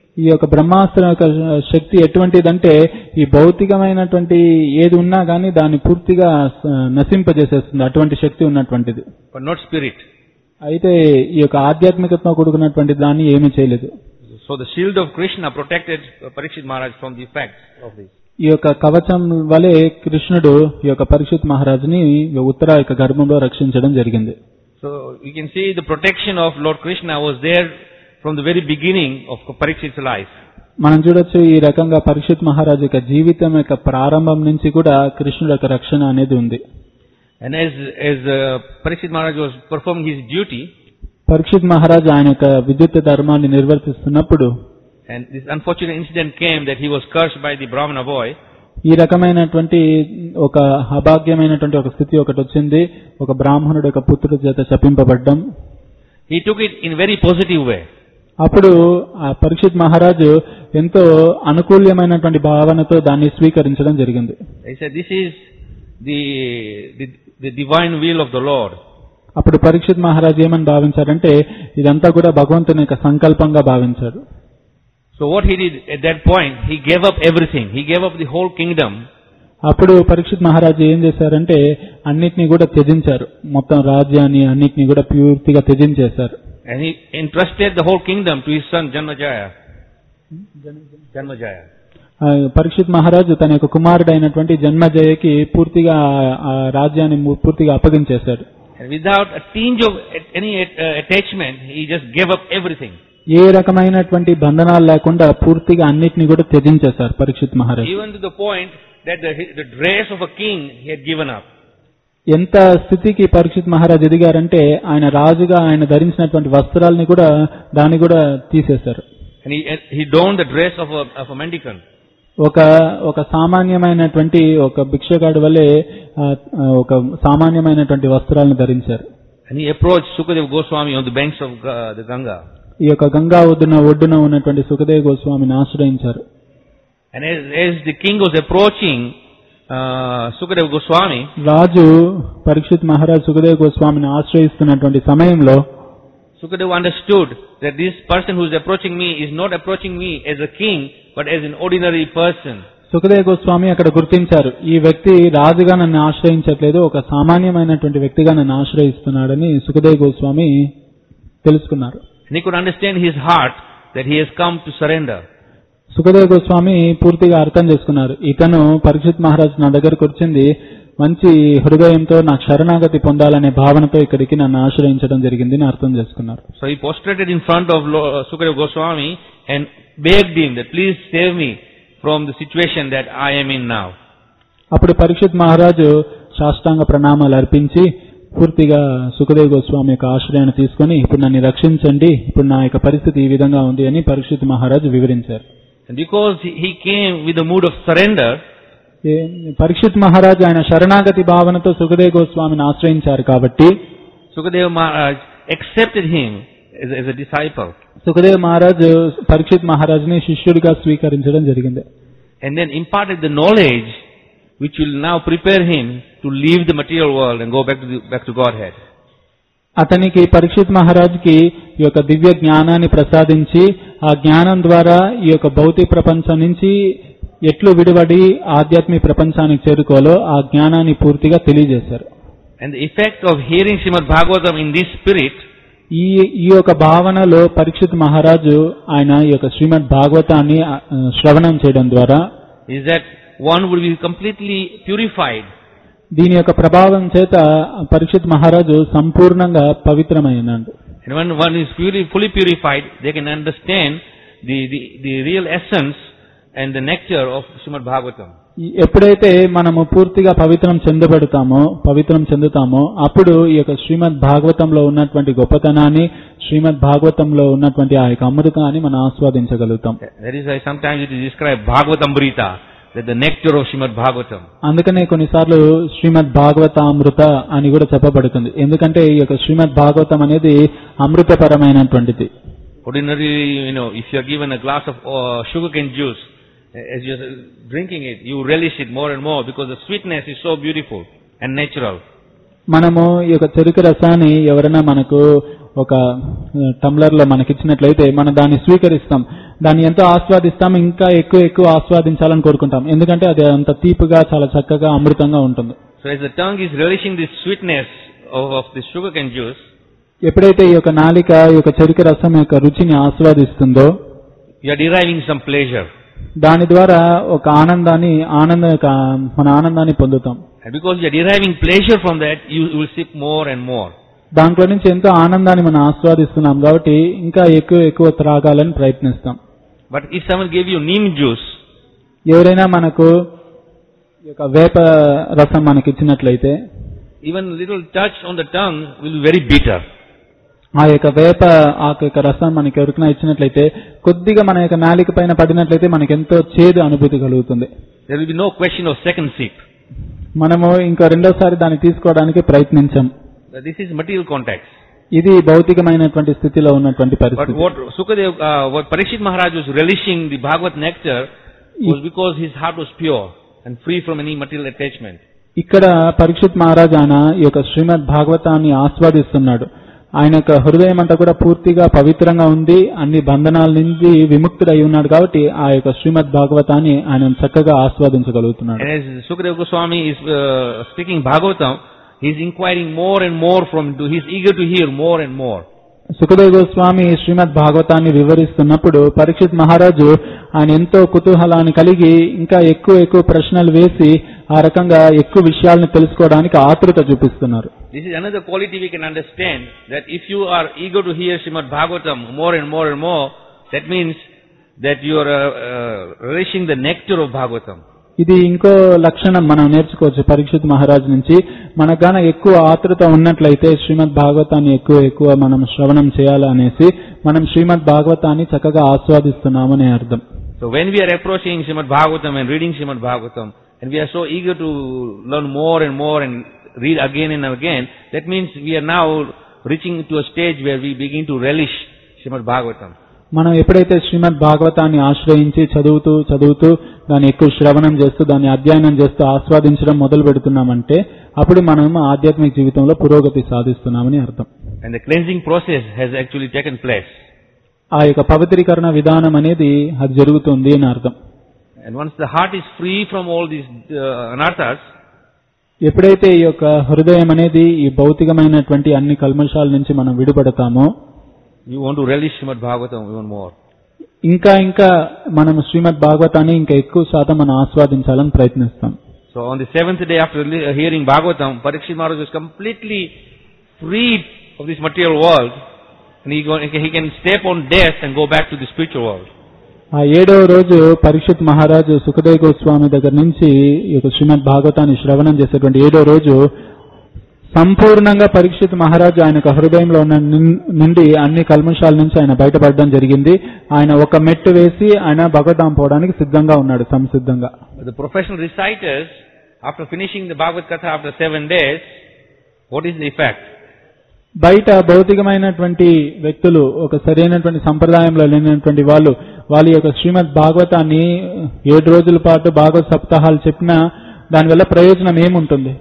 ఈ యొక్క బ్రహ్మాస్త్రం యొక్క శక్తి ఎటువంటిదంటే ఈ భౌతికమైనటువంటి ఏది ఉన్నా కానీ దాన్ని పూర్తిగా స- నశింపజేసేస్తుంది అటువంటి శక్తి ఉన్నటువంటిది but not spirit. అయితే ఈ యొక్క ఆధ్యాత్మికతతో కూడుకున్నటువంటి దాన్ని ఏమీ చేయలేదు So the shield of Krishna protected Parikshit Maharaj from the effects of this. ఈ యొక్క కవచం వలె కృష్ణుడు ఈ యొక్క పరీక్షిత్ మహారాజుని ఉత్తర యొక్క గర్భంలో రక్షించడం జరిగింది So you can see the protection of Lord Krishna was there from the very beginning of Parikshit's life. మనం చూడొచ్చు ఈ రకంగా పరీక్షిత్ మహారాజు యొక్క జీవితం యొక్క ప్రారంభం నుంచి కూడా కృష్ణుడు యొక్క రక్షణ అనేది ఉంది And as, as uh, Parikshit Maharaj was performing his duty, Parikshit మహారాజు ఆయన యొక్క విద్యుత్ ధర్మాన్ని నిర్వర్తిస్తున్నప్పుడు and this unfortunate incident came that he was cursed by the Brahmana boy, ఈ రకమైనటువంటి ఒక అభాగ్యమైనటువంటి ఒక స్థితి ఒకటి వచ్చింది ఒక బ్రాహ్మణుడు యొక్క పుత్రుడి చేత శపింపబడ్డం he took it in very positive way. అప్పుడు ఆ పరీక్షిత్ మహారాజు ఎంతో అనుకూల్యమైనటువంటి భావనతో దాన్ని స్వీకరించడం జరిగింది He said, this is the, the, the divine will of the Lord. అప్పుడు పరీక్షిత్ మహారాజు ఏమని భావించారంటే ఇదంతా కూడా భగవంతుని యొక్క సంకల్పంగా భావించారు So what he did at that point, he gave up everything. He gave up the whole kingdom అప్పుడు పరీక్షిత్ మహారాజు ఏం చేశారంటే అన్నిటినీ కూడా త్యజించారు మొత్తం రాజ్యాన్ని అన్నిటినీ కూడా పూర్తిగా త్యజించేశారు and he entrusted the whole kingdom to his son Janmajaya. Janmajaya. ఆ పరీక్షిత్ మహారాజు తన యొక్క కుమారుడు అయినటువంటి జన్మజయకి పూర్తిగా ఆ- ఆ రాజ్యాన్ని ము- పూర్తిగా అప్పగించేశాడు And without a tinge of any uh, attachment, he just gave up everything. ఏ రకమైనటువంటి బంధనాలు లేకుండా పూర్తిగా అన్నిటినీ కూడా త్యజించేశారు పరీక్షిత్ మహారాజు Even to the point that the, the dress of a king he had given up. ఎంత స్థితికి పరీక్షిత్ మహారాజ్ ఎదిగారంటే ఆయన రాజుగా ఆయన ధరించినటువంటి వస్త్రాలని కూడా దాన్ని కూడా తీసేశారు And he, he donned the dress of a, of a mendicant. ఒక ఒక సామాన్యమైనటువంటి ఒక భిక్షగాడి వల్లే ఆ, ఆ, ఒక సామాన్యమైనటువంటి వస్త్రాలను ధరించారు And he approached Sukadeva Goswami on the banks of uh, the Ganga. ఈ యొక్క గంగా ఒడ్డున ఒడ్డున ఉన్నటువంటి సుఖదేవ్ గోస్వామిని ఆశ్రయించారు And as, as the king was approaching uh, Sukadeva Goswami, రాజు పరీక్షిత్ మహారాజ్ సుఖదేవ్ గోస్వామిని ఆశ్రయిస్తున్నటువంటి సమయంలో Sukadeva understood that this person who is approaching me is not approaching me as a king, but as an ordinary person. Sukhdev Goswami అక్కడ గుర్తించారు ఈ వ్యక్తి రాజుగా నన్ను ఆశ్రయించట్లేదు ఒక సామాన్యమైనటువంటి వ్యక్తిగా నన్ను ఆశ్రయిస్తున్నాడని సుఖదేవ్ గోస్వామి తెలుసుకున్నారు And he could understand his heart that he has come to surrender. Sukhdev Goswami పూర్తిగా అర్థం చేసుకున్నారు ఇతను పరీక్షిత్ మహారాజ్ నా దగ్గరకు వచ్చింది మంచి హృదయంతో నాకు శరణాగతి పొందాలనే భావనతో ఇక్కడికి నన్ను ఆశ్రయించడం జరిగింది అని అర్థం చేసుకున్నారు So he prostrated in front of Lo- uh, Sukadeva Goswami and begged him that please save me from the situation that I am in now. అప్పుడు పరీక్షిత్ మహారాజు సాష్టాంగ ప్రణామాలు అర్పించి పూర్తిగా సుఖదేవ్ గోస్వామి యొక్క ఆశ్రయాన్ని తీసుకొని ఇప్పుడు నన్ను రక్షించండి ఇప్పుడు నా యొక్క పరిస్థితి ఈ విధంగా ఉంది అని పరీక్షిత్ మహారాజు వివరించారు And because he he came with a mood of surrender, ఏ- పరీక్షిత్ మహారాజు ఆయన శరణాగతి భావనతో సుఖదేవ్ గోస్వామిని ఆశ్రయించారు కాబట్టి Sukadeva Maharaj accepted him as, as a disciple Sukhdev మహారాజు పరీక్షిత్ మహారాజుని శిష్యుడిగా స్వీకరించడం జరిగింది and then imparted the knowledge which will now prepare him to leave the material world and go back to, the, back to Godhead. అతనికి పరీక్షిత్ మహారాజుకి ఈ యొక్క దివ్య జ్ఞానాన్ని ప్రసాదించి ఆ జ్ఞానం ద్వారా ఈ యొక్క భౌతిక ప్రపంచం నుంచి ఎట్లు విడివడి ఆధ్యాత్మిక ప్రపంచానికి చేరుకోవాలో ఆ జ్ఞానాన్ని పూర్తిగా తెలియజేశారు And the effect of hearing Srimad Bhagavatam in this spirit ఈ ఈ యొక్క భావనలో పరీక్షిత్ మహారాజు ఆయన ఈ యొక్క శ్రీమద్ భాగవతాన్ని ఆ, శ్రవణం చేయడం ద్వారా is that one would be completely purified దీని యొక్క ప్రభావం చేత పరీక్షిత్ మహారాజు సంపూర్ణంగా పవిత్రమైనాడు And when one is puri, fully purified, they can understand the, the, the real essence and the nectar of Srimad Bhagavatam. ఈ- ఎప్పుడైతే మనము పూర్తిగా పవిత్రం చెందబడతామో పవిత్రం చెందుతామో అప్పుడు ఈ యొక్క శ్రీమద్ భాగవతంలో ఉన్నటువంటి గొప్పతనాన్ని శ్రీమద్ భాగవతంలో ఉన్నటువంటి ఆ యొక్క అమృతాన్ని మనం ఆస్వాదించగలుగుతాం That is why sometimes it is described Bhagavatamrita, that the nectar of Srimad Bhagavatam. అందుకనే కొన్నిసార్లు శ్రీమద్ భాగవతామృత అని కూడా చెప్పబడుతుంది ఎందుకంటే ఈ యొక్క శ్రీమద్ భాగవతం అనేది అమృతపరమైనటువంటిది Ordinarily, you know, if you are given a glass of uh, sugarcane juice, as you're drinking it, you relish it more and more because the sweetness is so beautiful and natural. మనము ఈ యొక్క చెరుకు రసాన్ని ఎవరైనా మనకు ఒక tumbler లో మనకిచ్చినట్లయితే మనం దాన్ని స్వీకరిస్తాం దాన్ని ఎంతో ఆస్వాదిస్తాం ఇంకా ఎక్కువ ఎక్కువ ఆస్వాదించాలని కోరుకుంటాం ఎందుకంటే అది అంత తీపిగా చాలా చక్కగా అమృతంగా ఉంటుంది So as the tongue is relishing the sweetness of, of the sugarcane juice, ఎప్పుడైతే ఈ యొక్క నాలిక ఈ యొక్క చెరుకు రసం యొక్క రుచిని ఆస్వాదిస్తుందో you are deriving some pleasure. దాని ద్వారా ఒక ఆనందాన్ని ఆనంద యొక్క మన ఆనందాన్ని పొందుతాం And because you are deriving pleasure from that, you will sip more and more. దాంట్లో నుంచి ఎంతో ఆనందాన్ని మనం ఆస్వాదిస్తున్నాం కాబట్టి ఇంకా ఎక్కువ ఎక్కువ త్రాగాలని ప్రయత్నిస్తాం But if someone gave you neem juice, ఎవరైనా మనకు ఈ యొక్క వేప రసం మనకి ఇచ్చినట్లయితే even little touch on the tongue will be very bitter. ఆ యొక్క వేప ఆకు యొక్క రసం మనకి ఎవరికైనా ఇచ్చినట్లయితే కొద్దిగా మన యొక్క నాలిక పైన పడినట్లయితే మనకి ఎంతో చేదు అనుభూతి కలుగుతుంది There will be no question of second sip. మనము ఇంకా రెండోసారి దాన్ని తీసుకోవడానికి ప్రయత్నించాం But This is material context. ఇది భౌతికమైనటువంటి స్థితిలో ఉన్నటువంటి But పరిస్థితి what Sukadev, uh, what Parikshit Maharaj was relishing the Bhagavad nectar was because his heart was pure and free from any material attachment. ఇక్కడ పరీక్షిత్ మహారాజ్ ఆయన ఈ యొక్క శ్రీమద్ భాగవతాన్ని ఆస్వాదిస్తున్నాడు ఆయన యొక్క హృదయం అంతా కూడా పూర్తిగా పవిత్రంగా ఉంది అన్ని బంధనాల నుంచి విముక్తుడై ఉన్నాడు కాబట్టి ఆ యొక్క శ్రీమద్ భాగవతాన్ని ఆయన చక్కగా ఆస్వాదించగలుగుతున్నాడు And as Sukadev Goswami is uh, speaking Bhagavatam, he is inquiring more and more from, he is eager to hear more and more. Sukhdev Goswami శ్రీమద్ భాగవతాన్ని వివరిస్తున్నప్పుడు పరీక్షిత్ మహారాజు ఆయన ఎంతో కుతూహలాన్ని కలిగి ఇంకా ఎక్కువ ఎక్కువ ప్రశ్నలు వేసి ఆ రకంగా ఎక్కువ విషయాలను తెలుసుకోవడానికి ఆతృత చూపిస్తున్నారు This is another quality we can understand that if you are eager to hear Srimad Bhagavatam more and more and more, that means that you are uh, uh, relishing the nectar of Bhagavatam. ఇది ఇంకో లక్షణం మనం నేర్చుకోవచ్చు పరీక్షిత్ మహారాజ్ నుంచి మనకు గాన ఎక్కువ ఆతృత ఉన్నట్లయితే శ్రీమద్ భాగవతాన్ని ఎక్కువ ఎక్కువ మనం శ్రవణం చేయాలనేసి మనం శ్రీమద్ భాగవతాన్ని చక్కగా ఆస్వాదిస్తున్నామనే అర్థం So when we are approaching Srimad Bhagavatam and reading Srimad Bhagavatam, and we are so eager to learn more and more and read again and again, that means we are now reaching to a stage where we begin to relish Srimad Bhagavatam. మనం ఎప్పుడైతే శ్రీమద్ భాగవతాన్ని ఆశ్రయించి చదువుతూ చదువుతూ దాన్ని ఎక్కువ శ్రవణం చేస్తూ దాన్ని అధ్యయనం చేస్తూ ఆస్వాదించడం మొదలు పెడుతున్నామంటే అప్పుడు మనం ఆధ్యాత్మిక జీవితంలో పురోగతి సాధిస్తున్నామని అర్థం And the cleansing process has actually taken place. ఆ యొక్క పవిత్రీకరణ విధానం అనేది అది జరుగుతుంది అని అర్థం And once the heart is free from all these uh, anarthas, ఎప్పుడైతే ఈ యొక్క హృదయం అనేది ఈ భౌతికమైనటువంటి అన్ని కల్మషాల నుంచి మనం విడిపడతామో you want to relish Srimad Bhagavatam even more. ఇంకా ఇంకా మనం శ్రీమద్ భాగవతాన్ని ఇంకా ఎక్కువ శాతం మనం ఆస్వాదించాలని ప్రయత్నిస్తాం So on the seventh day after li- hearing Bhagavatam, Parikshit Maharaj was completely freed of this material world, and he, go, he can step on death and go back to the spiritual world. ఆ ఏడవ రోజు పరీక్షిత్ మహారాజు సుఖదేవ్ గోస్వామి దగ్గర నుంచి ఈ యొక్క శ్రీమద్ భాగవతాన్ని శ్రవణం చేసేటువంటి ఏడో రోజు సంపూర్ణంగా పరీక్షిత్ మహారాజు ఆయన యొక్క హృదయంలో ఉన్న నిన్- నుండి అన్ని కల్మషాల నుంచి ఆయన బయటపడడం జరిగింది ఆయన ఒక మెట్టు వేసి ఆయన భగవతాం పోవడానికి సిద్ధంగా ఉన్నాడు సంసిద్ధంగా But the professional reciters, after finishing the Bhagavad Katha after seven days, what is the effect? బయట భౌతికమైనటువంటి వ్యక్తులు ఒక సరైనటువంటి సంప్రదాయంలో లేనటువంటి వాళ్ళు వాళ్ళ యొక్క శ్రీమద్ భాగవతాన్ని ఏడు రోజుల పాటు భాగవత సప్తాహాలు చెప్పినా దానివల్ల ప్రయోజనం ఏముంటుంది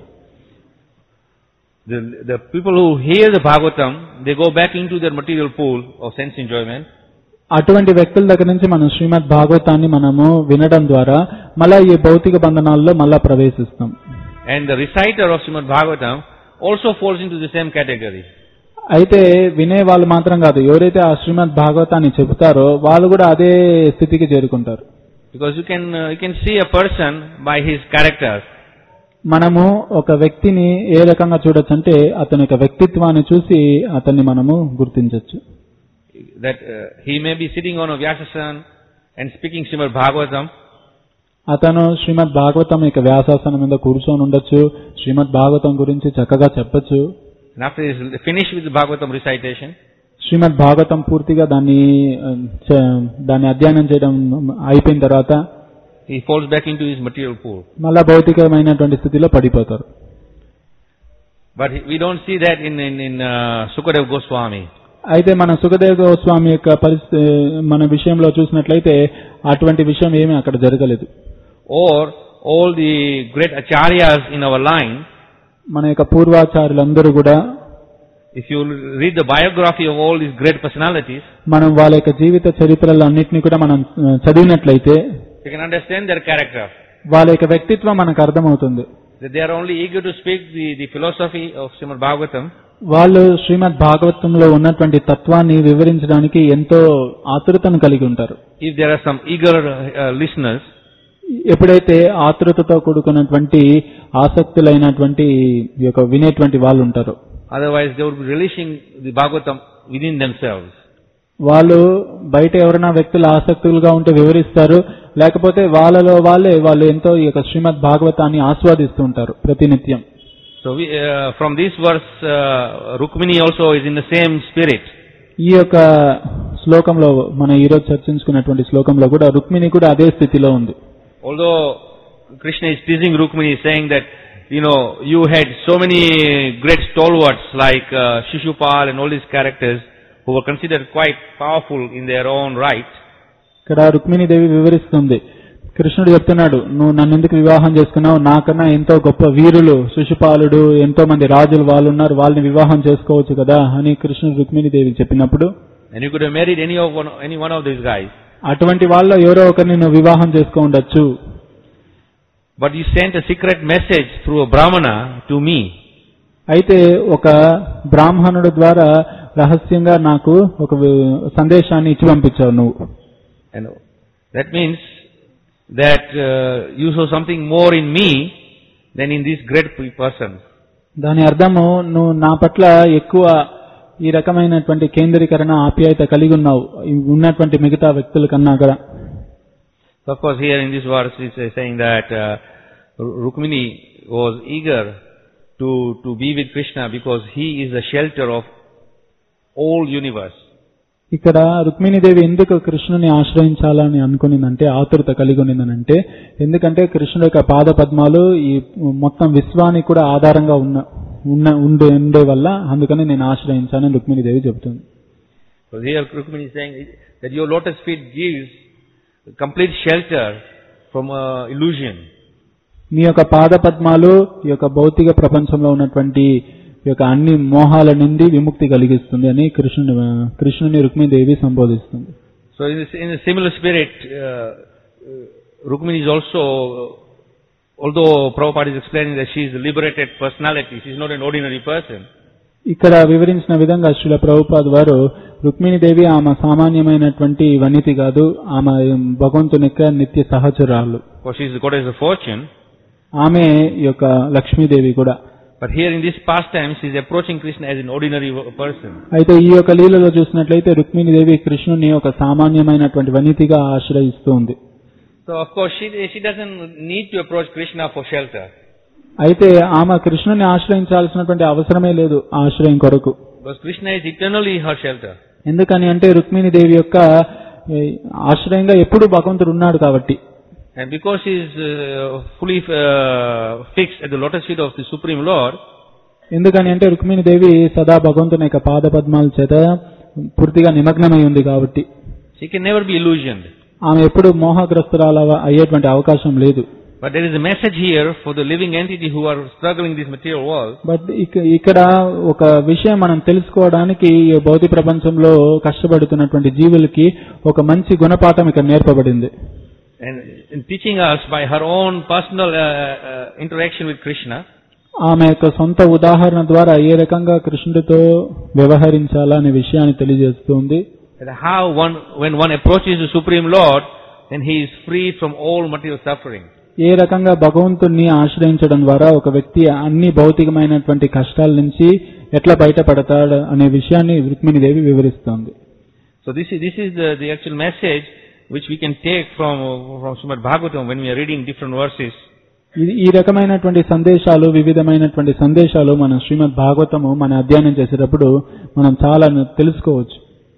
The, the people who hear the Bhagavatam, they go back into their material pool of sense enjoyment, అటువంటి వ్యక్తుల దగ్గర నుంచి మనం శ్రీమద్ భాగవతాన్ని మనము వినడం ద్వారా మళ్ళా ఈ భౌతిక బంధనాల్లో మళ్ళా ప్రవేశిస్తాం and the reciter of Srimad Bhagavatam also falls into the same category. అయితే వినే వాళ్ళు మాత్రం కాదు ఎవరైతే ఆ శ్రీమద్ భాగవతాన్ని చెబుతారో వాళ్ళు కూడా అదే స్థితికి చేరుకుంటారు Because you can, uh, you can see a person by his character. మనము ఒక వ్యక్తిని ఏ రకంగా చూడొచ్చు అంటే అతని యొక్క వ్యక్తిత్వాన్ని చూసి అతన్ని మనము గుర్తించవచ్చు that uh, he may be sitting on a Vyasasan and speaking Srimad Bhagavatam, అతను శ్రీమద్ భాగవతం యొక్క వ్యాసాసనం మీద కూర్చొని ఉండొచ్చు శ్రీమద్ భాగవతం గురించి చక్కగా చెప్పొచ్చు and after he is finished with the Bhagavatam recitation, శ్రీమద్ భాగవతం పూర్తిగా దాన్ని ఆ, చ- దాన్ని అధ్యయనం చేయడం అయిపోయిన తర్వాత he falls back into his material pool. మళ్ళా భౌతికమైనటువంటి స్థితిలో పడిపోతారు But he- we don't see that in, in, in uh, Sukadev Goswami. అయితే మన సుఖదేవ్ గోస్వామి యొక్క పరిస్థితి మన విషయంలో చూసినట్లయితే అటువంటి విషయం ఏమీ అక్కడ జరగలేదు Or all the great acharyas in our line, మన యొక్క పూర్వాచార్యులందరూ కూడా if you read the biography of all these great personalities, మనం వాళ్ళ యొక్క జీవిత చరిత్రలు అన్నింటినీ కూడా మనం ఆ, చదివినట్లయితే you can understand their character. వాళ్ళ యొక్క వ్యక్తిత్వం మనకు అర్థమవుతుంది That they are only eager to speak the, the philosophy of Srimad Bhagavatam, వాళ్ళు శ్రీమద్ భాగవతంలో ఉన్నటువంటి తత్వాన్ని వివరించడానికి ఎంతో ఆతురతను కలిగి ఉంటారు if there are some eager uh, listeners, ఎప్పుడైతే ఆతురతతో కూడుకున్నటువంటి ఆసక్తులైనటువంటి ఈ యొక్క వినేటువంటి వాళ్ళు ఉంటారో otherwise they would be relishing the Bhagavatam within themselves. వాళ్ళు బయట ఎవరైనా వ్యక్తులు ఆసక్తులుగా ఉంటే వివరిస్తారు లేకపోతే వాళ్ళలో వాళ్ళే వాళ్ళు ఎంతో ఈ యొక్క శ్రీమద్ భాగవతాన్ని ఆస్వాదిస్తూ ఉంటారు ప్రతినిత్యం So we, uh, from this verse, uh, Rukmini also is in the same spirit. ఈ యొక్క శ్లోకంలో మనం ఈరోజు చర్చించుకున్నటువంటి శ్లోకంలో కూడా రుక్మిణి కూడా అదే స్థితిలో ఉంది Although Krishna is teasing Rukmini, saying that, you know, you had so many great stalwarts like uh, Shishupal and all these characters who were considered quite powerful in their own right. ఇక్కడ రుక్మిణీదేవి వివరిస్తుంది కృష్ణుడు చెప్తున్నాడు నువ్వు నన్ను ఎందుకు వివాహం చేసుకున్నావు నాకన్నా ఎంతో గొప్ప వీరులు శిశుపాలుడు ఎంతో మంది రాజులు వాళ్ళు ఉన్నారు వాళ్ళని వివాహం చేసుకోవచ్చు కదా అని కృష్ణుడు రుక్మిణీదేవికి చెప్పినప్పుడు And you could have married any of one, any one of these guys. అటువంటి వాళ్ళలో ఎవరో ఒకరిని నువ్వు వివాహం చేసుకో ఉండొచ్చు But you sent a secret message through a Brahmana to me. అయితే ఒక బ్రాహ్మణుడు ద్వారా రహస్యంగా నాకు ఒక వి- సందేశాన్ని ఇచ్చి పంపించావు నువ్వు And that means that uh, you saw something more in me than in this great pe- person. దాని అర్థము నువ్వు నా పట్ల ఎక్కువ ఈ రకమైనటువంటి కేంద్రీకరణ ఆప్యాయత కలిగి ఉన్నావు ఈ ఉన్నటువంటి మిగతా వ్యక్తుల కన్నా కూడా So of course here in this verse it's uh, saying that uh, Ru- Rukmini was eager to, to be with Krishna because he is the shelter of all universe. ఇక్కడ రుక్మిణీదేవి ఎందుకు కృష్ణుని ఆశ్రయించాలని అనుకునిందంటే ఆతురత కలిగి ఉన్నదంటే ఎందుకంటే కృష్ణుడు యొక్క పాద పద్మాలు ఈ మొత్తం విశ్వానికి కూడా ఆధారంగా ఉన్న ఉన్న ఉండే ఉండే వల్ల అందుకని నేను ఆశ్రయించానని రుక్మిణీదేవి చెబుతుంది So here Rukmini is saying that your lotus feet gives complete shelter from uh, illusion. మీ యొక్క పాద పద్మాలు ఈ యొక్క భౌతిక ప్రపంచంలో ఉన్నటువంటి ఈ యొక్క అన్ని మోహాల నుండి విముక్తి కలిగిస్తుంది అని కృష్ణుని కృష్ణుని Rukmini Devi సంబోధిస్తుంది So in, this, in a similar spirit, uh, uh, Rukmini is also, uh, although Prabhupada is explaining that she is a liberated personality, she is not an ordinary person. ఇక్కడ వివరించిన విధంగా శ్రీల ప్రభుపాద్ వారు రుక్మిణీదేవి ఆమె సామాన్యమైనటువంటి వనితి కాదు ఆమె భగవంతుని యొక్క నిత్య సహచరాలు For she is the goddess of fortune. ఆమె ఈ యొక్క లక్ష్మీదేవి కూడా But here in this pastime, she is approaching Krishna as an ordinary wo- person. అయితే ఈ యొక్క లీలలో చూసినట్లయితే రుక్మిణీదేవి కృష్ణుని ఒక సామాన్యమైనటువంటి వనితిగా ఆశ్రయిస్తూ ఉంది So of course she, she doesn't need to approach Krishna for shelter. అయితే ఆమె కృష్ణుని ఆశ్రయించాల్సినటువంటి అవసరమే లేదు ఆశ్రయం కొరకు Because Krishna is eternally her shelter. ఎందుకని అంటే రుక్మిణీదేవి యొక్క ఏ, ఆశ్రయంగా ఎప్పుడు భగవంతుడు ఉన్నాడు కాబట్టి And because she is uh, fully uh, fixed at the lotus feet of the Supreme Lord, ఎందుకని అంటే రుక్మిణీదేవి సదా భగవంతుని యొక్క పాద పద్మాల చేత పూర్తిగా నిమగ్నమై ఉంది కాబట్టి she can never be illusioned. ఆమె ఎప్పుడు మోహగ్రస్తురాల అయ్యేటువంటి అవకాశం లేదు But there is a message here for the living entity who are struggling in this material world. But ఇక- ఇక్కడ ఒక విషయం మనం తెలుసుకోవడానికి ఈ భౌతిక ప్రపంచంలో కష్టపడుతున్నటువంటి జీవులకి ఒక మంచి గుణపాఠం ఇక్కడ నేర్పబడింది And in teaching us by her own personal uh, uh, interaction with Krishna, ఆమె యొక్క సొంత ఉదాహరణ ద్వారా ఏ రకంగా కృష్ణుడితో వ్యవహరించాలా అనే విషయాన్ని తెలియజేస్తుంది that how one, when one approaches the Supreme Lord, then he is free from all material suffering. ఏ రకంగా భగవంతుణ్ణి ఆశ్రయించడం ద్వారా ఒక వ్యక్తి అన్ని భౌతికమైనటువంటి కష్టాల నుంచి ఎట్లా బయటపడతాడు అనే విషయాన్ని Rukmini Devi వివరిస్తోంది So this is, this is the, the actual message which we can take from, from Srimad Bhagavatam when we are reading different verses. ఇది ఈ రకమైనటువంటి సందేశాలు వివిధమైనటువంటి సందేశాలు మన శ్రీమద్ భాగవతము మన అధ్యయనం చేసేటప్పుడు మనం చాలా తెలుసుకోవచ్చు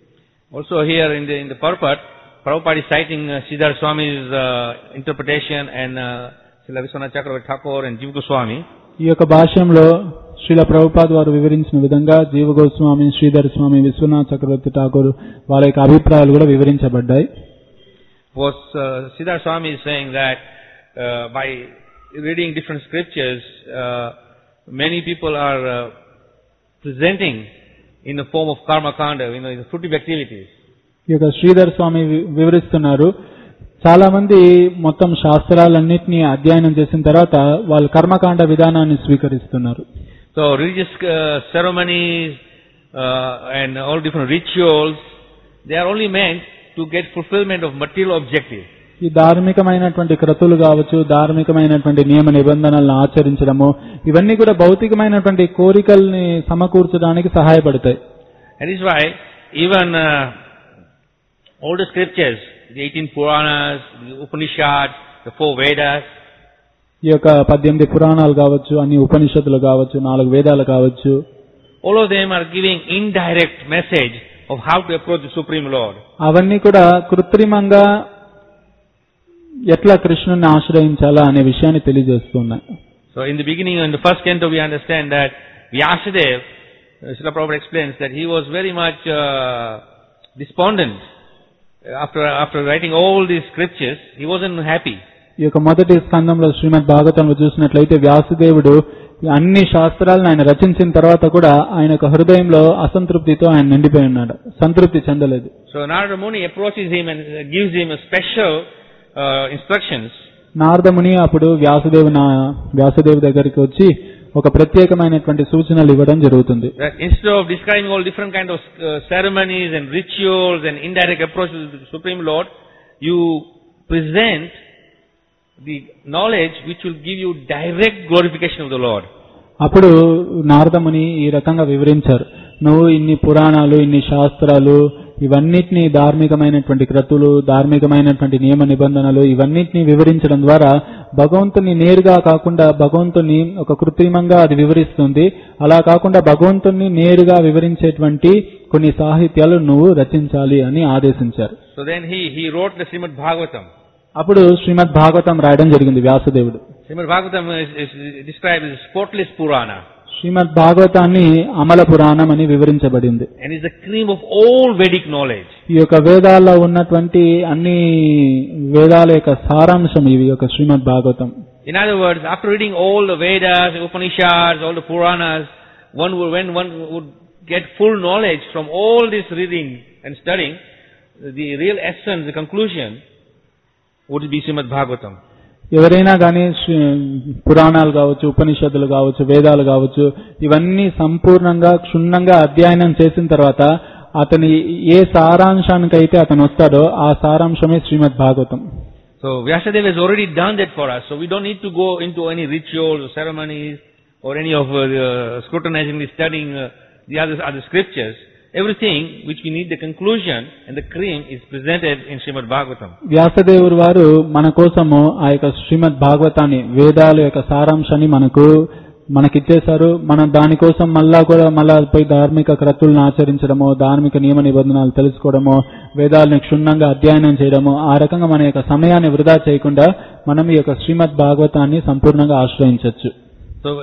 Also here in the, in the purport, Prabhupada is citing uh, Siddhar Swami's uh, interpretation and uh, Srila Vishwanath Chakravarti Thakur and Jiva Goswami. ఈ యొక్క భాష్యంలో శ్రీల ప్రభుపాద్ వారు వివరించిన విధంగా జీవ గోస్వామి శ్రీధర్ స్వామి విశ్వనాథ్ చక్రవర్తి ఠాకూర్ వాళ్ళ యొక్క అభిప్రాయాలు కూడా వివరించబడ్డాయి Was uh, Siddhar Swami is saying that uh, by reading different scriptures, uh, many people are uh, presenting in the form of karma kanda, you know, the fruitive activities. ఈ యొక్క శ్రీధర్ స్వామి వి- వివరిస్తున్నారు చాలా మంది మొత్తం శాస్త్రాలన్నింటినీ అధ్యయనం చేసిన తర్వాత వాళ్ళు కర్మకాండ విధానాన్ని స్వీకరిస్తున్నారు So religious uh, ceremonies uh, and all different rituals, they are only meant to get fulfillment of material objectives. ఈ ధార్మికమైనటువంటి క్రతులు కావచ్చు ధార్మికమైనటువంటి నియమ నిబంధనలను ఆచరించడము ఇవన్నీ కూడా భౌతికమైనటువంటి కోరికల్ని సమకూర్చడానికి సహాయపడతాయి And this is why even uh, all the scriptures, the 18 Puranas, the Upanishads, the four Vedas, ఈ యొక్క పద్దెనిమిది పురాణాలు కావచ్చు అన్ని ఉపనిషత్తులు కావచ్చు నాలుగు వేదాలు కావచ్చు all of them are giving indirect message of how to approach the Supreme Lord. అవన్నీ కూడా కృత్రిమంగా ఎట్లా కృష్ణుని ఆశ్రయించాలా అనే విషయాన్ని తెలియజేస్తున్నాయి So in the beginning, in the first canto, we understand that Vyasadeva, uh, Srila Prabhupada explains that he was very much uh, despondent. After, after writing all these scriptures, he wasn't happy. ఈ యొక్క మొదటి స్కందంలో శ్రీమద్ భాగవతంలో చూసినట్లయితే వ్యాసదేవుడు అన్ని శాస్త్రాలను ఆయన రచించిన తర్వాత కూడా ఆయన యొక్క హృదయంలో అసంతృప్తితో ఆయన నిండిపోయి ఉన్నాడు సంతృప్తి చెందలేదు So Narada Muni approaches him and uh, gives him a special uh, instructions నారదముని అప్పుడు వ్యాసదేవు నా వ్యాసదేవు దగ్గరికి వచ్చి ఒక ప్రత్యేకమైనటువంటి సూచనలు ఇవ్వడం జరుగుతుంది that instead of describing all different kind of uh, ceremonies and rituals and indirect approaches to the Supreme Lord, you present the knowledge which will give you direct glorification of the Lord. అప్పుడు నారదముని ఈ రకంగా వివరించారు నువ్వు ఇన్ని పురాణాలు ఇన్ని శాస్త్రాలు ఇవన్నిటిని ధార్మికమైనటువంటి క్రతులు ధార్మికమైనటువంటి నియమ నిబంధనలు ఇవన్నిటిని వివరించడం ద్వారా భగవంతుని నేరుగా కాకుండా భగవంతుని ఒక కృత్రిమంగా అది వివరిస్తుంది అలా కాకుండా భగవంతుని నేరుగా వివరించేటువంటి కొన్ని సాహిత్యాలు నువ్వు రచించాలి అని ఆదేశించారు So then he, he wrote the Srimad Bhagavatam. అప్పుడు శ్రీమద్ భాగవతం రాయడం జరిగింది వ్యాసదేవుడు Srimad Bhagavatam is, is described as spotless Purana శ్రీమద్ భాగవతాన్ని అమల పురాణం అని వివరించబడింది and is the cream of all Vedic knowledge. ఈ యొక్క వేదాల్లో ఉన్నటువంటి అన్ని వేదాల యొక్క సారాంశం ఇవి యొక్క శ్రీమద్ Bhagavatam In other words, after reading all the Vedas, Upanishads, all the Puranas, one would, when one would get full knowledge from all this reading and studying, the real essence, the conclusion, would be Srimad Bhagavatam. ఎవరైనా కానీ పురాణాలు కావచ్చు ఉపనిషత్తులు కావచ్చు వేదాలు కావచ్చు ఇవన్నీ సంపూర్ణంగా క్షుణ్ణంగా అధ్యయనం చేసిన తర్వాత అతని ఏ సారాంశానికైతే అతను వస్తాడో ఆ సారాంశమే శ్రీమద్ Bhagavatam So Vyasadeva has already done that for us. So we don't need to go into any rituals or ceremonies or any of uh, the scrutinizing, studying uh, the other, other scriptures. Everything which we need the conclusion and the cream is presented in Srimad Bhagavatam. వ్యాసదేవుడు వారు మన కోసము ఆ యొక్క శ్రీమద్ భాగవతాన్ని వేదాల యొక్క సారాంశాన్ని మనకు మనకిచ్చేశారు మనం దానికోసం మళ్ళా కూడా మళ్ళా పోయి ధార్మిక క్రతులను ఆచరించడము ధార్మిక నియమ నిబంధనలు తెలుసుకోవడము వేదాలను క్షుణ్ణంగా అధ్యయనం చేయడము ఆ రకంగా మన యొక్క సమయాన్ని వృధా చేయకుండా మనం ఈ యొక్క శ్రీమద్ భాగవతాన్ని సంపూర్ణంగా ఆశ్రయించవచ్చు So,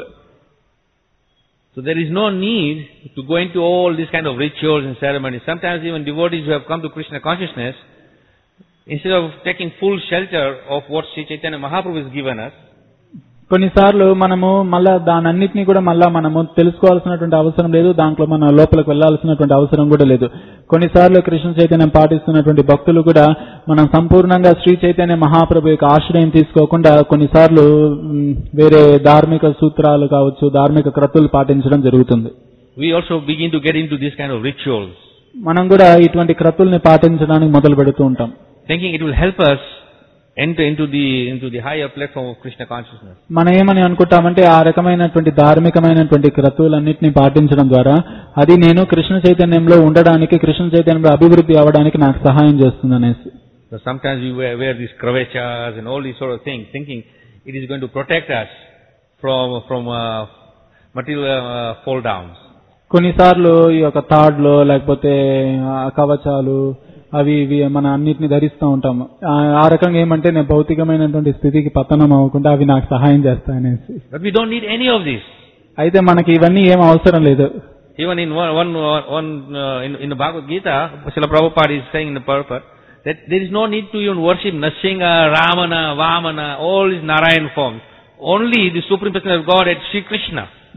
so there is no need to go into all these kind of rituals and ceremonies. Sometimes even devotees who have come to Krishna consciousness, instead of taking full shelter of what Sri Chaitanya Mahaprabhu has given us, కొన్నిసార్లు మనము మళ్ళా దానన్నిటినీ కూడా మళ్ళా మనము తెలుసుకోవాల్సినటువంటి అవసరం లేదు దాంట్లో మన లోపలికి వెళ్లాల్సినటువంటి అవసరం కూడా లేదు కొన్నిసార్లు కృష్ణ చైతన్యం పాటిస్తున్నటువంటి భక్తులు కూడా మనం సంపూర్ణంగా శ్రీ చైతన్య మహాప్రభు యొక్క ఆశ్రయం తీసుకోకుండా కొన్నిసార్లు మ్, వేరే ధార్మిక సూత్రాలు కావచ్చు ధార్మిక క్రతులు పాటించడం జరుగుతుంది we also begin to get into these kind of rituals, మనం కూడా ఇటువంటి క్రతుల్ని పాటించడానికి మొదలు పెడుతూ ఉంటాం thinking it will help us enter into the into the higher platform of Krishna consciousness. మనం ఏమని అనుకుంటామంటే ఆ రకమైనటువంటి ధార్మికమైనటువంటి క్రతువులన్నింటినీ పాటించడం ద్వారా అది నేను కృష్ణ చైతన్యంలో ఉండడానికి కృష్ణ చైతన్యంలో అభివృద్ధి అవ్వడానికి నాకు సహాయం చేస్తుంది అనేసి So sometimes we wear, wear these kravechas and all these sort of things, thinking it is going to protect us from from uh, material uh, fall downs. కొన్నిసార్లు ఈ యొక్క తాడ్లో లేకపోతే ఆ కవచాలు అవి ఇవి మన అన్నిటిని ధరిస్తూ ఉంటాము ఆ ఆ రకంగా ఏమంటే నేను భౌతికమైనటువంటి స్థితికి పతనం అవ్వకుండా అవి నాకు సహాయం చేస్తాయనేసి But we don't need any of this. అయితే మనకి ఇవన్నీ ఏం అవసరం లేదు Even in one, one, one uh, in, in the Bhagavad Gita, Srila Prabhupada is saying in the purport that there is no need to even worship Nashinga, Ramana, Vamana, all these Narayan forms. Only the Supreme Person of God at Sri Krishna.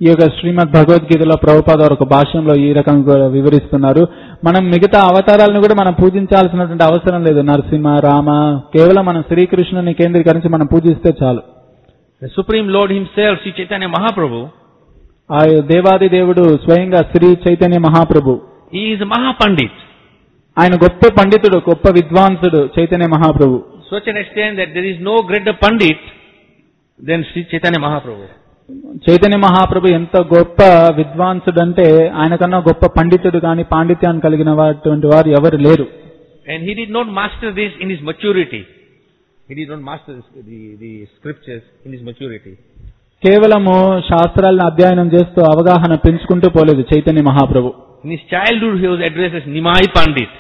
ఈ యొక్క శ్రీమద్ భగవద్గీతలో ప్రభుపాద వారు ఒక భాష్యంలో ఈ రకంగా వివరిస్తున్నారు మనం మిగతా అవతారాలను కూడా మనం పూజించాల్సినటువంటి అవసరం లేదు నరసింహ రామ కేవలం మనం శ్రీకృష్ణుని కేంద్రీకరించి మనం పూజిస్తే చాలు The Supreme Lord Himself, Sri Chaitanya Mahaprabhu, ఆ దేవాది దేవుడు స్వయంగా శ్రీ చైతన్య మహాప్రభు He is a Mahapandit. ఆయన గొప్ప పండితుడు గొప్ప విద్వాంసుడు చైతన్య మహాప్రభు Such an extent that there is no greater Pandit than Sri Chaitanya Mahaprabhu. Chaitanya మహాప్రభు ఎంత గొప్ప విద్వాంసుడు అంటే ఆయన కన్నా గొప్ప పండితుడు కానీ పాండిత్యాన్ని కలిగిన వాటువంటి వారు ఎవరు లేరు And he did not master this in his maturity. He did not master this- the, the scriptures in his maturity. కేవలము శాస్త్రాలను అధ్యయనం చేస్తూ అవగాహన పెంచుకుంటూ పోలేదు చైతన్య మహాప్రభు In his childhood, he was addressed as Nimai Pandit.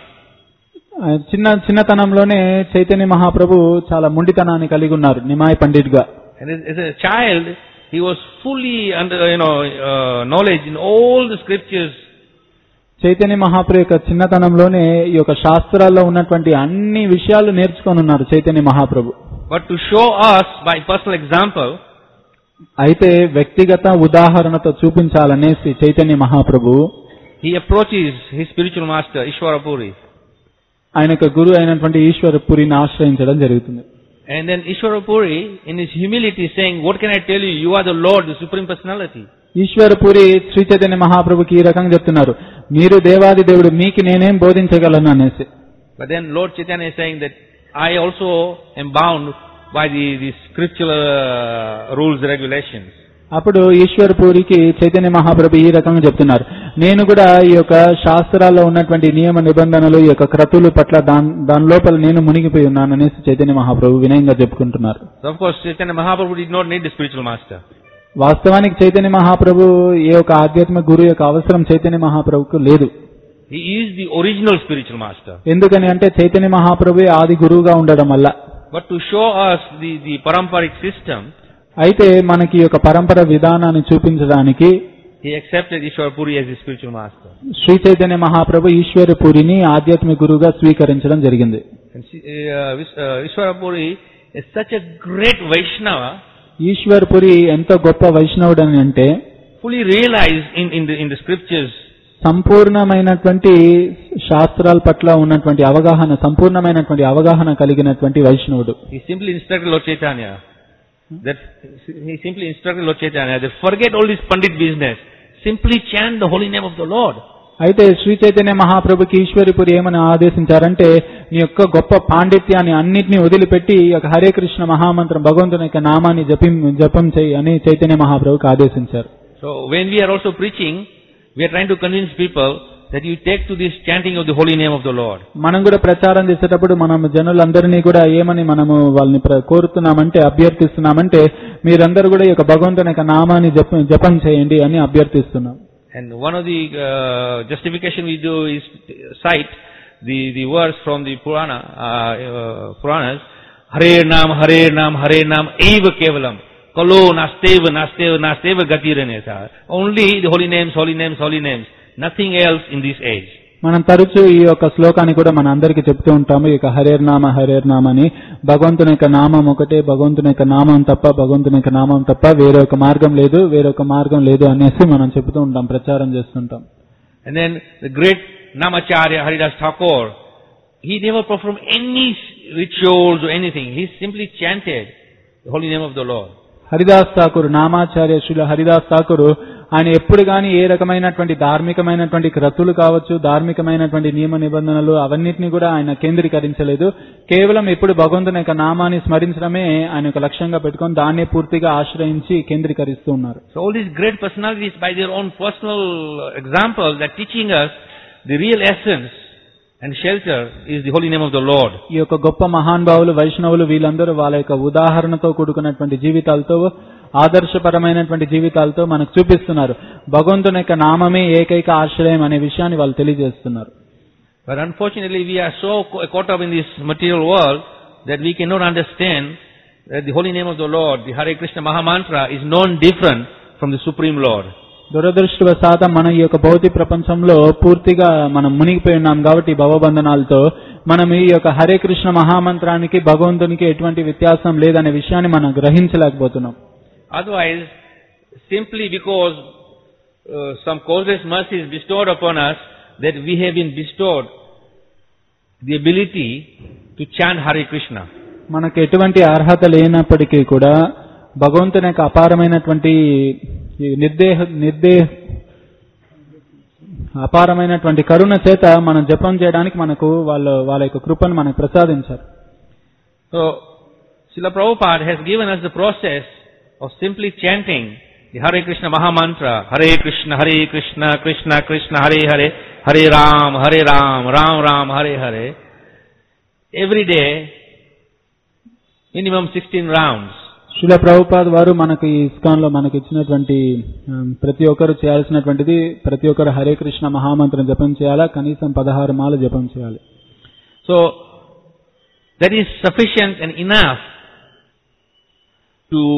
ఆ చిన్న చిన్నతనంలోనే చైతన్య మహాప్రభు చాలా ముండితనాన్ని కలిగి ఉన్నారు నిమాయ్ పండిట్ గా And as, as a child, he was fully under, you know, uh, knowledge in all the scriptures. Chaitanya మహాప్రభు యొక్క చిన్నతనంలోనే ఈ యొక్క శాస్త్రాల్లో ఉన్నటువంటి అన్ని విషయాలు నేర్చుకొని ఉన్నారు చైతన్య మహాప్రభు But to show us by personal example, అయితే వ్యక్తిగత ఉదాహరణతో చూపించాలనేసి చైతన్య మహాప్రభు he approaches his spiritual master, Ishwara Puri. ఆయన యొక్క గురువు అయినటువంటి ఈశ్వర పురిని ఆశ్రయించడం జరుగుతుంది And then Ishwara Puri, in his humility, is saying, What can I tell you? You are the Lord, the Supreme Personality. ఈశ్వర పురి శ్రీ చైతన్య మహాప్రభుకి ఈ రకంగా చెప్తున్నారు మీరు దేవాది దేవుడు మీకు నేనేం బోధించగలను అనేసి But then Lord Chaitanya is saying that I also am bound by the, the scriptural uh, rules, regulations. అప్పుడు ఈశ్వర పూరికి చైతన్య మహాప్రభు ఈ రకంగా చెప్తున్నారు నేను కూడా ఈ యొక్క శాస్త్రాల్లో ఉన్నటువంటి నియమ నిబంధనలు ఈ యొక్క క్రతువుల పట్ల దాని దాని లోపల నేను మునిగిపోయి ఉన్నాను అనేసి చైతన్య మహాప్రభు వినయంగా చెప్పుకుంటున్నారు So of course Chaitanya Mahaprabhu did not need the spiritual master. వాస్తవానికి చైతన్య మహాప్రభు ఏ ఒక ఆధ్యాత్మిక గురువు యొక్క అవసరం చైతన్య మహాప్రభుకు లేదు He is the original spiritual master. ఎందుకని అంటే చైతన్య మహాప్రభు ఆది గురువుగా ఉండడం వల్ల But to show us the, the paramparic system, అయితే మనకి ఈ యొక్క పరంపర విధానాన్ని చూపించడానికి he accepted Ishwara Puri as his spiritual master. Shri Chaitanya మహాప్రభు ఈశ్వర పూరిని ఆధ్యాత్మిక గురువుగా స్వీకరించడం జరిగింది And see, uh, Vis- uh, Ishwara Puri is such a great Vaishnava, Eshwar పురి ఎంత గొప్ప వైష్ణవుడు అని అంటే fully realized in, in, the, in the scriptures సంపూర్ణమైనటువంటి శాస్త్రాల పట్ల ఉన్నటువంటి అవగాహన సంపూర్ణమైనటువంటి అవగాహన కలిగినటువంటి వైష్ణవుడు He simply instructed Lord Chaitanya that he simply instructed Lord Chaitanya that forget all this Pandit business. Simply chant the holy name of the Lord. అయితే శ్రీ చైతన్య మహాప్రభుకి ఈశ్వరిపురి ఏమని ఆదేశించారంటే నీ యొక్క గొప్ప పాండిత్యాన్ని అన్నిటినీ వదిలిపెట్టి ఈ యొక్క హరే కృష్ణ మహామంత్రం భగవంతుని యొక్క నామాన్ని జపం జపం చేయి అని చైతన్య మహాప్రభుకి ఆదేశించారు So when we are also preaching, we are trying to convince people that you take to this chanting of the holy name of the Lord. మనం కూడా ప్రచారం చేసేటప్పుడు మనం జనులందరినీ కూడా ఏమని మనము వాళ్ళని ప్ర- కోరుతున్నామంటే అభ్యర్థిస్తున్నామంటే మీరందరూ కూడా ఈ యొక్క భగవంతుని యొక్క నామాన్ని జప జపం చేయండి అని అభ్యర్థిస్తున్నాం And one of the uh, justification we do is cite the, the verse from the Purana, uh, uh, Puranas, Hare Nam, Hare Nam, Hare Nam, Eva Kevalam. Kalo Nasteva, Nasteva, Nasteva Gatiraneta. Only the holy names, holy names, holy names. Nothing else in this age. మనం తరచూ ఈ యొక్క శ్లోకాన్ని కూడా మన అందరికీ చెప్తూ ఉంటాము ఇక హరేర్ నామ హరేర్ నామ అని భగవంతుని యొక్క నామం ఒకటే భగవంతుని యొక్క నామం తప్ప భగవంతుని యొక్క నామం తప్ప వేరొక మార్గం లేదు వేరొక మార్గం లేదు అనేసి మనం చెప్తూ ఉంటాం ప్రచారం చేస్తుంటాం And then the great Namacharya Haridas Thakur, he never performed any rituals or anything. He simply chanted the holy name of the Lord. Haridas Thakur నామాచార్య Srila Haridas Thakur ఆయన ఎప్పుడు గాని ఏ రకమైనటువంటి ధార్మికమైనటువంటి క్రతులు కావచ్చు ధార్మికమైనటువంటి నియమ నిబంధనలు అవన్నిటిని కూడా ఆయన కేంద్రీకరించలేదు కేవలం ఎప్పుడు భగవంతుని యొక్క నామాన్ని స్మరించడమే ఆయన యొక్క లక్ష్యంగా పెట్టుకొని దాన్నే పూర్తిగా ఆశ్రయించి కేంద్రీకరిస్తూ ఉన్నారు So all these great personalities by their own personal example that teaching us the real essence and shelter is the holy name of the Lord. ఈ యొక్క గొప్ప మహానుభావులు వైష్ణవులు వీళ్ళందరూ వాళ్ళ యొక్క ఉదాహరణతో కూడుకున్నటువంటి జీవితాలతో ఆదర్శపరమైనటువంటి జీవితాలతో మనకు చూపిస్తున్నారు భగవంతుని యొక్క నామమే ఏకైక ఆశ్రయం అనే విషయాన్ని వాళ్ళు తెలియజేస్తున్నారు But unfortunately we are so ca- caught up in this material world that we cannot understand that the holy name of the Lord, the Hare Krishna Mahamantra is known different from the Supreme Lord. దురదృష్టవశాతం మన ఈ యొక్క భౌతిక ప్రపంచంలో పూర్తిగా మనం మునిగిపోయి ఉన్నాం కాబట్టి ఈ భవబంధనాలతో మనం ఈ యొక్క హరే కృష్ణ మహామంత్రానికి భగవంతునికి ఎటువంటి వ్యత్యాసం లేదనే విషయాన్ని మనం గ్రహించలేకపోతున్నాం Otherwise, simply because uh, some causeless mercy is bestowed upon us that we have been bestowed the ability to chant Hare Krishna. మనకు ఎటువంటి అర్హత లేనప్పటికీ కూడా భగవంతుని యొక్క అపారమైనటువంటి ఈ నిర్దేహ నిర్దేహ అపారమైనటువంటి కరుణ చేత మనం జపం చేయడానికి మనకు వాళ్ళ వాళ్ళ యొక్క కృపను మనకు ప్రసాదించారు So, Srila Prabhupada has given us the process of simply chanting the Hare Krishna Mahamantra, Hare Krishna, Hare Krishna, Krishna Krishna, Hare Hare, Hare Ram, Hare Ram, Ram Ram, Hare Hare, every day, minimum 16 rounds. శిల ప్రభుపాద్ వారు మనకు ఈ ISKCON లో మనకు ఇచ్చినటువంటి ఆ, ప్రతి ఒక్కరు చేయాల్సినటువంటిది ప్రతి ఒక్కరు హరే కృష్ణ మహామంత్రం జపం చేయాలా కనీసం పదహారు మాల జపం చేయాలి So, that is sufficient and enough to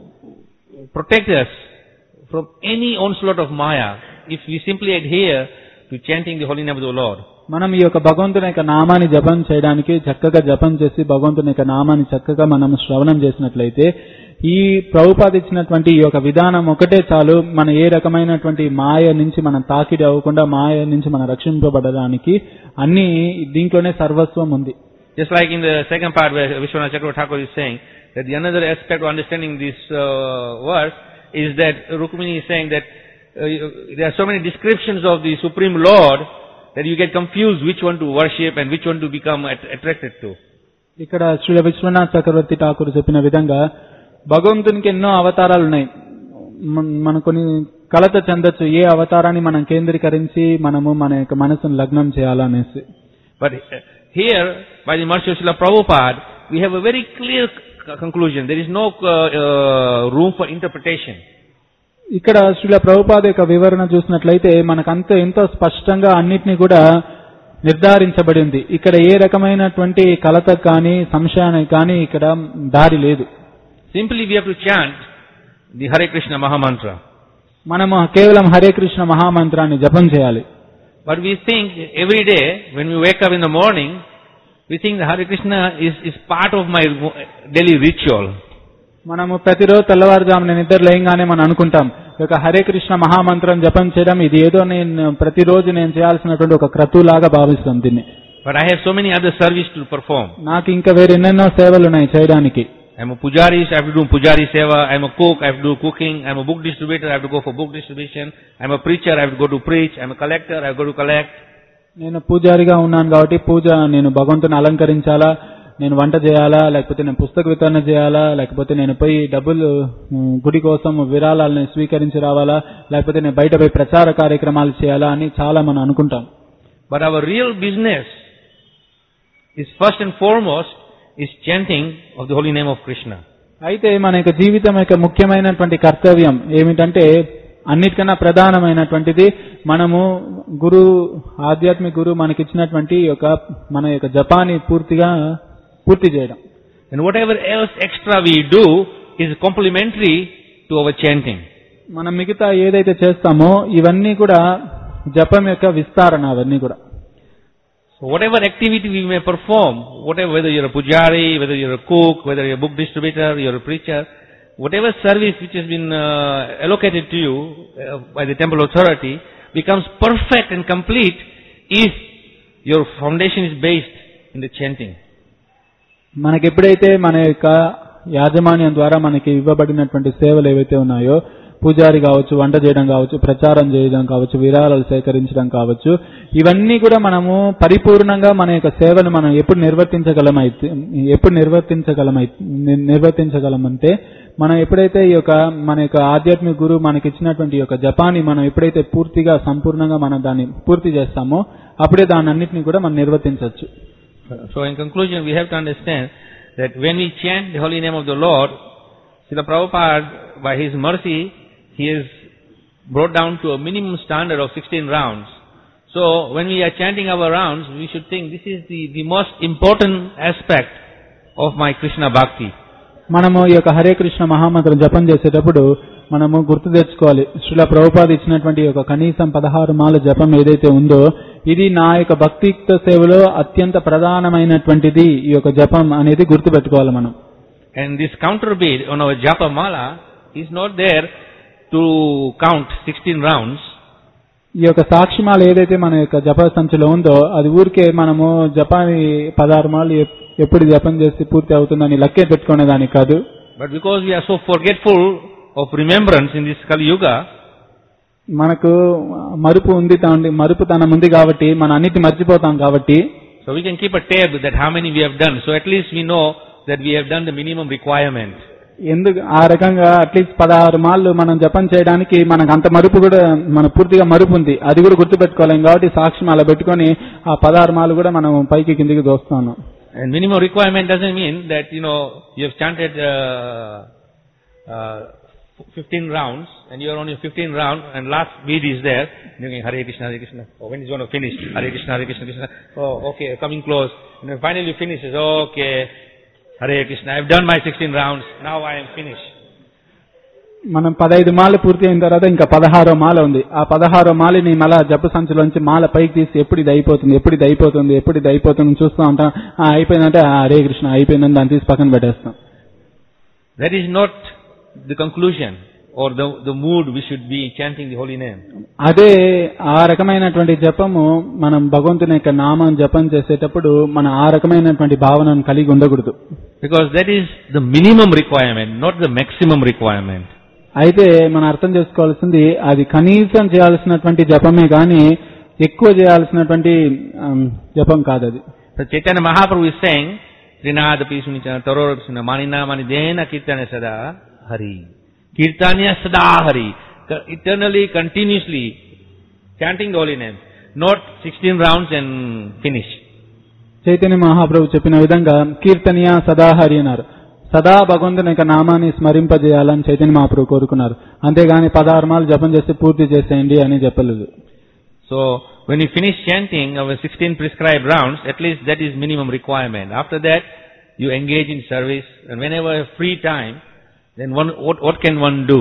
protect us from any onslaught of Maya if we simply adhere to chanting the holy name of the Lord. మనం ఈ యొక్క భగవంతుని యొక్క నామాన్ని జపం చేయడానికి చక్కగా జపం చేసి భగవంతుని యొక్క నామాన్ని చక్కగా మనం శ్రవణం చేసినట్లయితే ఈ ప్రభుపాద ఇచ్చినటువంటి ఈ యొక్క విధానం ఒకటే చాలు మన ఏ రకమైనటువంటి మాయ నుంచి మనం తాకిడి అవ్వకుండా మాయ నుంచి మనం రక్షింపబడడానికి అన్ని దీంట్లోనే సర్వస్వం ఉంది Just like in the second part where Vishwanath Chakravarti Thakur is saying that the another aspect of understanding this uh, verse is that Rukmini is saying that uh, you- there are so many descriptions of the Supreme Lord that you get confused which one to worship and which one to become at- attracted to. ఇక్కడ శ్రీ విశ్వనాథ్ చక్రవర్తి ఠాకూర్ చెప్పిన విధంగా భగవంతునికి ఎన్నో అవతారాలు ఉన్నాయి మన- మనం కొన్ని కలత చెందొచ్చు ఏ అవతారాన్ని మనం కేంద్రీకరించి మనము మన యొక్క మనసును లగ్నం చేయాలనేసి But uh, here, by the mercy of Srila Prabhupada, we have a very clear c- conclusion. There is no uh, uh, room for interpretation. ఇక్కడ శ్రీల ప్రభుపాద యొక్క వివరణ చూసినట్లయితే మనకంత ఎంతో స్పష్టంగా అన్నిటినీ కూడా నిర్ధారించబడి ఉంది ఇక్కడ ఏ రకమైనటువంటి కలత కానీ సంశయానికి కానీ ఇక్కడ దారి లేదు Simply we have to chant the Hare Krishna Mahamantra. మనము కేవలం హరే కృష్ణ మహామంత్రాన్ని జపం చేయాలి But we think every day, when we wake up in the morning, we think the Hare Krishna is, is part of my mo- daily ritual. మనము ప్రతిరోజు తెల్లవారుజామున నిద్ర లేయంగానే మనం అనుకుంటాం ఈ యొక్క హరే కృష్ణ మహామంత్రం జపం చేయడం ఇది ఏదో నేను ప్రతిరోజు నేను చేయాల్సినటువంటి ఒక క్రతువులాగా భావిస్తాం దీన్ని But I have so many other service to perform. నాకు ఇంకా వేరే ఎన్నెన్నో సేవలు ఉన్నాయి చేయడానికి I'm a pujari, so I have to do pujari seva. I'm a cook, I have to do cooking. I'm a book distributor, I have to go for book distribution. I'm a preacher, I have to go to preach. I'm a collector, I have to go to collect. నేను పూజారిగా ఉన్నాను కాబట్టి పూజ నేను భగవంతుని అలంకరించాలా నేను వంట చేయాలా లేకపోతే నేను పుస్తక వితరణ చేయాలా లేకపోతే నేను పోయి డబ్బులు ఉమ్, గుడి కోసం విరాళాలను స్వీకరించి రావాలా లేకపోతే నేను బయట పోయి ప్రచార కార్యక్రమాలు చేయాలా అని చాలా మనం అనుకుంటాం But our real business is first and foremost is chanting of the holy name of Krishna. అయితే మన యొక్క జీవితం యొక్క ముఖ్యమైనటువంటి కర్తవ్యం ఏమిటంటే అన్నిటికన్నా ప్రధానమైనటువంటిది మనము గురు ఆధ్యాత్మిక గురు మనకిచ్చినటువంటి ఈ యొక్క మన యొక్క జపాన్ని పూర్తిగా పూర్తి చేయడం And whatever else extra we do is complementary to our chanting. మనం మిగతా ఏదైతే చేస్తామో ఇవన్నీ కూడా జపం యొక్క విస్తారణ అవన్నీ కూడా So whatever activity we may perform, whatever, whether you're a pujari, whether you're a cook, whether you're a book distributor, you're a preacher, whatever service which has been uh, allocated to you uh, by the temple authority becomes perfect and complete if your foundation is based in the chanting. మనకి ఎప్పుడైతే మన యొక్క యాజమాన్యం ద్వారా మనకి ఇవ్వబడినటువంటి సేవలు ఏవైతే ఉన్నాయో పూజారి కావచ్చు వంట చేయడం కావచ్చు ప్రచారం చేయడం కావచ్చు విరాళాలు సేకరించడం కావచ్చు ఇవన్నీ కూడా మనము పరిపూర్ణంగా మన యొక్క సేవను మనం ఎప్పుడు నిర్వర్తించగలమైతే ఎప్పుడు నిర్వర్తించగలమై నిర్- నిర్వర్తించగలమంటే మనం ఎప్పుడైతే ఈ యొక్క మన యొక్క ఆధ్యాత్మిక గురువు మనకి ఇచ్చినటువంటి ఈ యొక్క జపాన్ని మనం ఎప్పుడైతే పూర్తిగా సంపూర్ణంగా మనం దాన్ని పూర్తి చేస్తామో అప్పుడే దాన్ని అన్నిటిని కూడా మనం నిర్వర్తించవచ్చు So in conclusion, we have to understand that when we chant the holy name of the Lord, Srila Prabhupada, by his mercy, he has brought down to a minimum standard of 16 rounds. So when we are chanting our rounds, we should think this is the, the most important aspect of my Krishna Bhakti. మనము ఈ యొక్క హరే కృష్ణ మహామంత్రం జపం చేసేటప్పుడు మనము గుర్తు తెచ్చుకోవాలి శ్రీల ప్రభుపాద ఇచ్చినటువంటి ఈ యొక్క కనీసం పదహారు మాల జపం ఏదైతే ఉందో ఇది నా యొక్క భక్తియుక్త సేవలో అత్యంత ప్రధానమైనటువంటిది ఈ యొక్క జపం అనేది గుర్తు పెట్టుకోవాలి మనం And this counter bead on our Japa Mala is not there to count 16 rounds, ఈ యొక్క సాక్షిమాల ఏదైతే మన యొక్క జప సంచిలో ఉందో అది ఊరికే మనము జపాని పదహారు మాలు ఎప్- ఎప్పుడు జపం చేసి పూర్తి అవుతుందని లక్కే పెట్టుకునే దానికి కాదు but because we are so forgetful of remembrance in this Kali Yuga, మనకు మరుపు ఉంది తాండి మరుపుతనం ఉంది కాబట్టి మన అన్నిటి మర్చిపోతాం కాబట్టి so we can keep a tab that how many we have done. So at least we know that we have done the minimum requirement. ఎందుకు ఆ రకంగా అట్లీస్ట్ పదహారు మాళ్ళు మనం జపం చేయడానికి మనకు అంత మరుపు కూడా మన పూర్తిగా మరుపు ఉంది అది కూడా గుర్తుపెట్టుకోలేం కాబట్టి సాక్ష్యం అలా పెట్టుకొని ఆ పదహారు మాలు కూడా మనం పైకి కిందికి దోస్తాను And minimum requirement doesn't mean that, you know, you have chanted uh, uh, 15 rounds and you are on your 15th round and last beat is there. You're going Hare Krishna, Hare Krishna. Oh, when is it going to finish? Hare Krishna, Hare Krishna, Krishna. Oh, okay, coming close. And then finally you finish. Okay, Hare Krishna. I've done my 16 rounds. Now I am finished. మనం పదహైదు మాలు పూర్తి అయిన తర్వాత ఇంకా పదహారో మాల ఉంది ఆ పదహారో మాలని మళ్ళా జప సంచులోంచి మాల పైకి తీసి ఎప్పుడు ఇది అయిపోతుంది ఎప్పుడు ఇది అయిపోతుంది ఎప్పుడు ఇది అయిపోతుంది చూస్తూ ఉంటాం ఆ, అయిపోయిందంటే ఆ, హరే కృష్ణ అయిపోయిందని దాన్ని తీసి పక్కన పెట్టేస్తాం That is not the conclusion or the, the mood we should be chanting the holy name. అదే ఆ రకమైనటువంటి జపము మనం భగవంతుని యొక్క నామం జపం చేసేటప్పుడు మన ఆ రకమైనటువంటి భావనను కలిగి ఉండకూడదు Because that is the minimum requirement, not the maximum requirement. అయితే మనం అర్థం చేసుకోవాల్సింది అది కనీసం చేయాల్సినటువంటి జపమే గాని ఎక్కువ చేయాల్సినటువంటి ఆమ్, జపం కాదు అది So Chaitanya Mahaprabhu is saying, Trinada Pisunichana Tarorapsuna Manina Manidena Kirtana Sada Hari. Kirtanya Sada Hari. Co- Eternally, continuously chanting the holy name. Not 16 rounds and finish. Chaitanya మహాప్రభు చెప్పిన విధంగా కీర్తనీయ సదాహరి అన్నారు సదా భగవంతుని యొక్క నామాన్ని స్మరింపజేయాలని చైతన్య మహాప్రభు కోరుకున్నారు అంతేగాని పదహారు మాలు జపం చేసి పూర్తి చేసేయండి అని చెప్పలేదు So, when you finish chanting our 16 prescribed rounds, at least that is minimum requirement. After that, you engage in service, and whenever you have free time, then one, what, what can one do?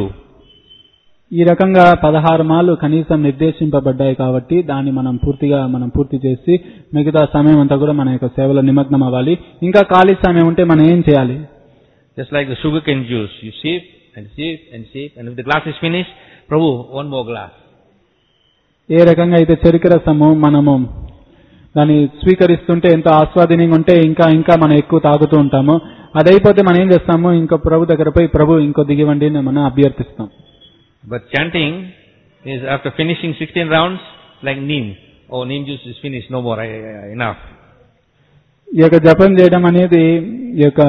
ఈ రకంగా పదహారు మాలు కనీసం నిర్దేశింపబడ్డాయి కాబట్టి దాన్ని మనం పూర్తిగా మనం పూర్తి చేసి మిగతా సమయం అంతా కూడా మన యొక్క సేవలో నిమగ్నం అవ్వాలి ఇంకా ఖాళీ సమయం ఉంటే మనం ఏం చేయాలి Just like the sugarcane juice, you sip and sip and sip, and if the glass is finished, Prabhu, one more glass. ఏ రకంగా అయితే చెరుకు రసము మనము దాన్ని స్వీకరిస్తుంటే ఎంతో ఆస్వాదనీయంగా ఉంటే ఇంకా ఇంకా మనం ఎక్కువ తాగుతూ ఉంటాము అది అయిపోతే మనం ఏం చేస్తాము ఇంకో ప్రభు దగ్గర పోయి ప్రభు ఇంకో దిగివ్వండి అని మనం అభ్యర్థిస్తాం But chanting is after finishing 16 rounds, like neem. Oh, neem juice is finished, no more, I- I- I- enough. ఈ యొక్క జపం చేయడం అనేది ఈ యొక్క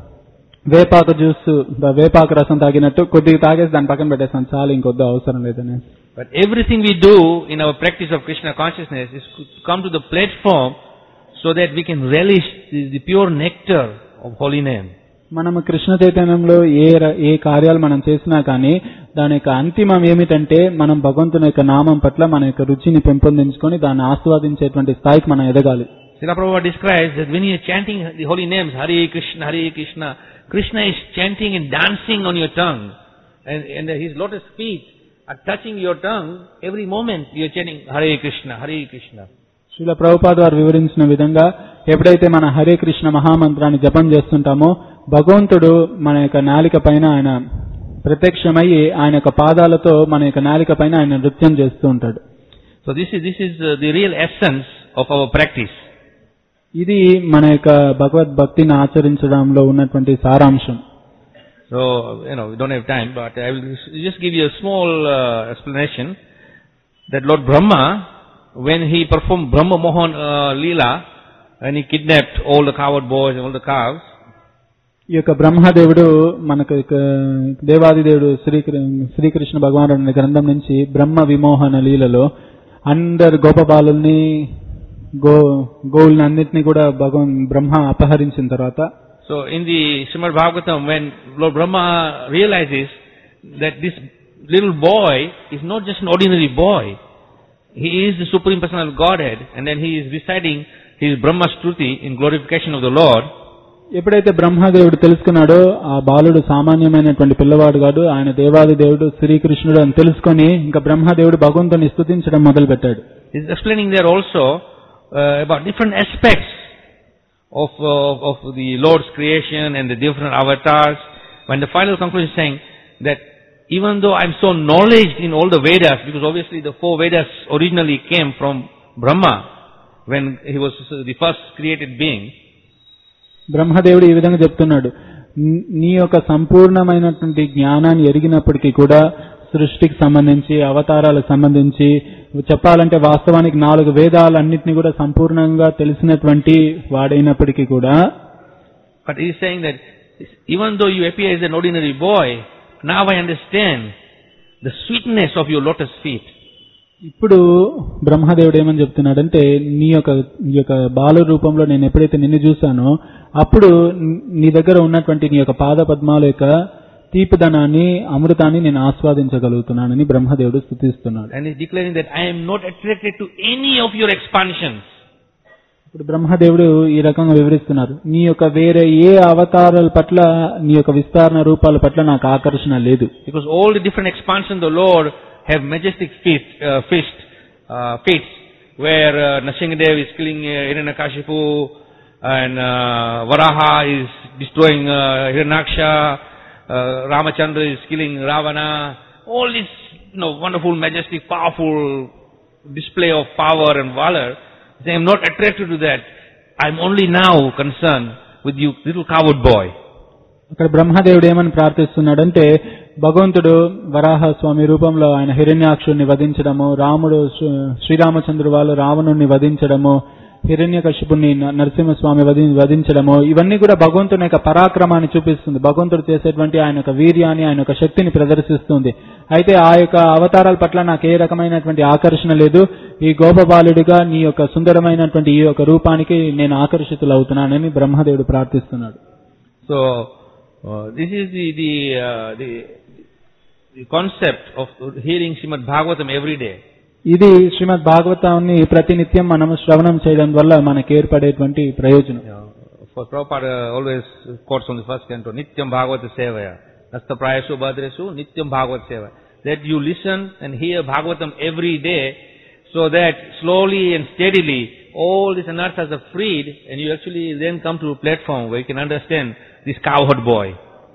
వేపాకు జ్యూస్ ద వేపాకు రసం తాగినట్టు కొద్దిగా తాగేసి దాని పక్కన పెట్టేస్తాం చాలు ఇంకొద్దు అవసరం లేదని But everything we do in our practice of Krishna consciousness is to come to the platform so that we can relish the, the pure nectar of holy name. మనము కృష్ణ చైతన్యంలో ఏ ర- ఏ కార్యాలు మనం చేసినా కానీ దాని యొక్క అంతిమం ఏమిటంటే మనం భగవంతుని యొక్క నామం పట్ల మన యొక్క రుచిని పెంపొందించుకొని దాన్ని ఆస్వాదించేటువంటి స్థాయికి మనం ఎదగాలి Srila Prabhupada describes that when you are chanting the holy names, Hare Krishna, Hare Krishna, Krishna is chanting and dancing on your tongue. And, and his lotus feet are touching your tongue every moment you are chanting Hare Krishna, Hare Krishna. Srila Prabhupad వారు వివరించిన విధంగా ఎప్పుడైతే మన హరే కృష్ణ మహామంత్రాన్ని జపం చేస్తుంటామో భగవంతుడు మన యొక్క నాలిక పైన ఆయన ప్రత్యక్షమయ్యి ఆయన యొక్క పాదాలతో మన యొక్క నాలిక పైన ఆయన నృత్యం చేస్తూ ఉంటాడు So this is, this is uh, the real essence of our practice. ఇది మన యొక్క భగవద్భక్తిని ఆచరించడంలో ఉన్నటువంటి సారాంశం So, you know, we don't have time, but I will just give you a small uh, explanation that Lord Brahma, when he performed Brahma Mohan uh, Leela, and he kidnapped all the coward boys and all the cows, ఈ యొక్క బ్రహ్మదేవుడు మనకు ఇక దేవాది దేవుడు శ్రీకృ శ్రీకృష్ణ భగవానుడు అనే గ్రంథం నుంచి బ్రహ్మ విమోహన లీలలో అందరు గోప బాలుల్ని గో గోవుల్ని అన్నిటినీ కూడా భగవాన్ బ్రహ్మ అపహరించిన తర్వాత so in the Srimad Bhagavatam, when Lord Brahma realizes that this little boy is not just an ordinary boy, he is the Supreme Personal Godhead, and then he is reciting his Brahma Shruti in glorification of the Lord, ఎప్పుడైతే బ్రహ్మదేవుడు తెలుసుకున్నాడో ఆ బాలుడు సామాన్యమైనటువంటి పిల్లవాడు కాదు ఆయన దేవాది దేవుడు శ్రీకృష్ణుడు అని తెలుసుకొని ఇంకా బ్రహ్మదేవుడు భగవంతుని స్తుతించడం మొదలు పెట్టాడు He's explaining there also uh, about different aspects of, uh, of the Lord's creation and the different avatars. When the final conclusion is saying that even though I'm so knowledged in all the Vedas, because obviously the four Vedas originally came from Brahma when he was the first created being. బ్రహ్మదేవుడు ఈ విధంగా చెప్తున్నాడు "నీ- నీ యొక్క సంపూర్ణమైనటువంటి జ్ఞానాన్ని ఎరిగినప్పటికీ కూడా సృష్టికి సంబంధించి అవతారాలకు సంబంధించి చెప్పాలంటే వాస్తవానికి నాలుగు వేదాలన్నింటినీ కూడా సంపూర్ణంగా తెలిసినటువంటి వాడైనప్పటికీ కూడా But he's saying that even though you appear as an ordinary boy, now I understand the sweetness of your lotus feet. ఇప్పుడు బ్రహ్మదేవుడు ఏమని చెప్తున్నాడంటే నీ యొక్క నీ యొక్క బాల రూపంలో నేను ఎప్పుడైతే నిన్ను చూశానో అప్పుడు నీ దగ్గర ఉన్నటువంటి నీ యొక్క పాద పద్మాల యొక్క తీపిదనాన్ని అమృతాన్ని నేను ఆస్వాదించగలుగుతున్నానని బ్రహ్మదేవుడు స్థుతిస్తున్నాడు And he's declaring that I am not attracted to any of your expansions. ఇప్పుడు బ్రహ్మదేవుడు ఈ రకంగా వివరిస్తున్నారు నీ యొక్క వేరే ఏ అవతారాల పట్ల నీ యొక్క విస్తారణ రూపాల పట్ల నాకు ఆకర్షణ లేదు Because all the different expansions of the Lord have majestic feet, uh, fist, uh, feats, where uh, Nrsimhadev is killing uh, Hiranyakashipu and uh, Varaha is destroying uh, Hiranyaksha, uh, Ramachandra is killing Ravana. All this, you know, wonderful, majestic, powerful display of power and valor. I am not attracted to that. I am only now concerned with you, little coward boy. అక్కడ బ్రహ్మదేవుడు ఏమని ప్రార్థిస్తున్నాడంటే భగవంతుడు వరాహ స్వామి రూపంలో ఆయన హిరణ్యాక్షుడిని వధించడము రాముడు శ్రీ- శ్రీరామచంద్రుడు వాళ్ళు రావణుణ్ణి వధించడము హిరణ్యకశిపుణ్ణి న- నరసింహస్వామి వధి వధించడము ఇవన్నీ కూడా భగవంతుని యొక్క పరాక్రమాన్ని చూపిస్తుంది భగవంతుడు చేసేటువంటి ఆయన యొక్క వీర్యాన్ని ఆయన యొక్క శక్తిని ప్రదర్శిస్తుంది అయితే ఆ యొక్క అవతారాల పట్ల నాకు ఏ రకమైనటువంటి ఆకర్షణ లేదు ఈ గోపబాలుడిగా నీ యొక్క సుందరమైనటువంటి ఈ యొక్క రూపానికి నేను ఆకర్షితులవుతున్నానని బ్రహ్మదేవుడు ప్రార్థిస్తున్నాడు So, uh, this is the, the, uh, the, the concept of hearing Srimad Bhagavatam every day. ఇది శ్రీమద్ భాగవతాన్ని ప్రతినిత్యం మనం శ్రవణం చేయడం వల్ల మనకు ఏర్పడేటువంటి ప్రయోజనం You know, for Prabhupada uh, always quotes from the first canto, Nityam Bhagavata Sevaya. Nasta Prayasu Bhadresu, Nityam Bhagavata Sevaya. That you listen and hear Bhagavatam every day so that slowly and steadily all these anarthas are freed and you actually then come to a platform where you can understand this cowherd boy.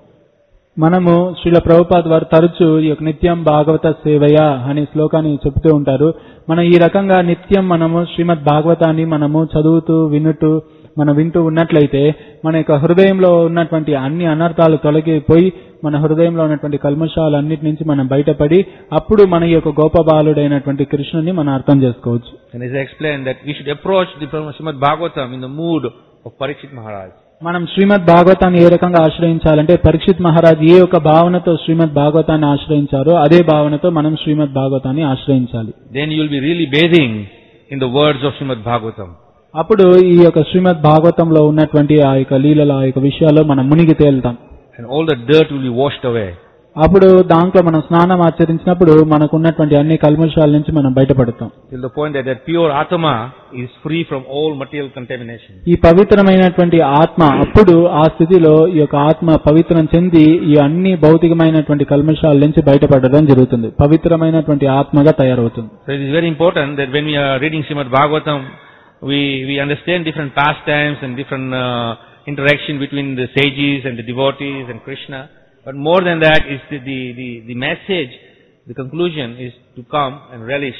మనము శ్రీల ప్రభుపాద్ వారు తరచు ఈ యొక్క నిత్యం భాగవత సేవయ అనే శ్లోకాన్ని చెబుతూ ఉంటారు మనం ఈ రకంగా నిత్యం మనము శ్రీమద్ భాగవతాన్ని మనము చదువుతూ వినుతూ మనం వింటూ ఉన్నట్లయితే మన యొక్క హృదయంలో ఉన్నటువంటి అన్ని అనర్థాలు తొలగిపోయి మన హృదయంలో ఉన్నటువంటి కల్మషాలన్నిటి నుంచి మనం బయటపడి అప్పుడు మన యొక్క గోపబాలుడైనటువంటి కృష్ణుని మనం అర్థం చేసుకోవచ్చు And as I explained that we should approach the Srimad Bhagavatam in the mood of Parikshit Maharaj. మనం శ్రీమద్ భాగవతాన్ని ఏ రకంగా ఆశ్రయించాలంటే పరీక్షిత్ మహారాజ్ ఏ యొక్క భావనతో శ్రీమద్ భాగవతాన్ని ఆశ్రయించారో అదే భావనతో మనం శ్రీమద్ భాగవతాన్ని ఆశ్రయించాలి Then you will be really bathing in the words of Srimad Bhagavatam. అప్పుడు ఈ యొక్క శ్రీమద్ భాగవతంలో ఉన్నటువంటి ఆ యొక్క లీలల ఆ యొక్క విషయాల్లో మనం మునిగి తేలుతాం And all the dirt will be washed away. అప్పుడు దాంట్లో మనం స్నానం ఆచరించినప్పుడు మనకు ఉన్నటువంటి అన్ని కల్మషాల నుంచి మనం బయటపడతాం Till the point that that pure Atma is free from all material contamination. ఈ పవిత్రమైనటువంటి ఆత్మ అప్పుడు ఆ స్థితిలో ఈ యొక్క ఆత్మ పవిత్రం చెంది ఈ అన్ని భౌతికమైనటువంటి కల్మషాల నుంచి బయటపడడం జరుగుతుంది పవిత్రమైనటువంటి ఆత్మగా తయారవుతుంది So it is very important that when we are reading Srimad Bhagavatam, we, we understand different pastimes and different uh, interaction between the sages and the devotees and Krishna. But more than that is the, the, the, the message, the conclusion is to come and relish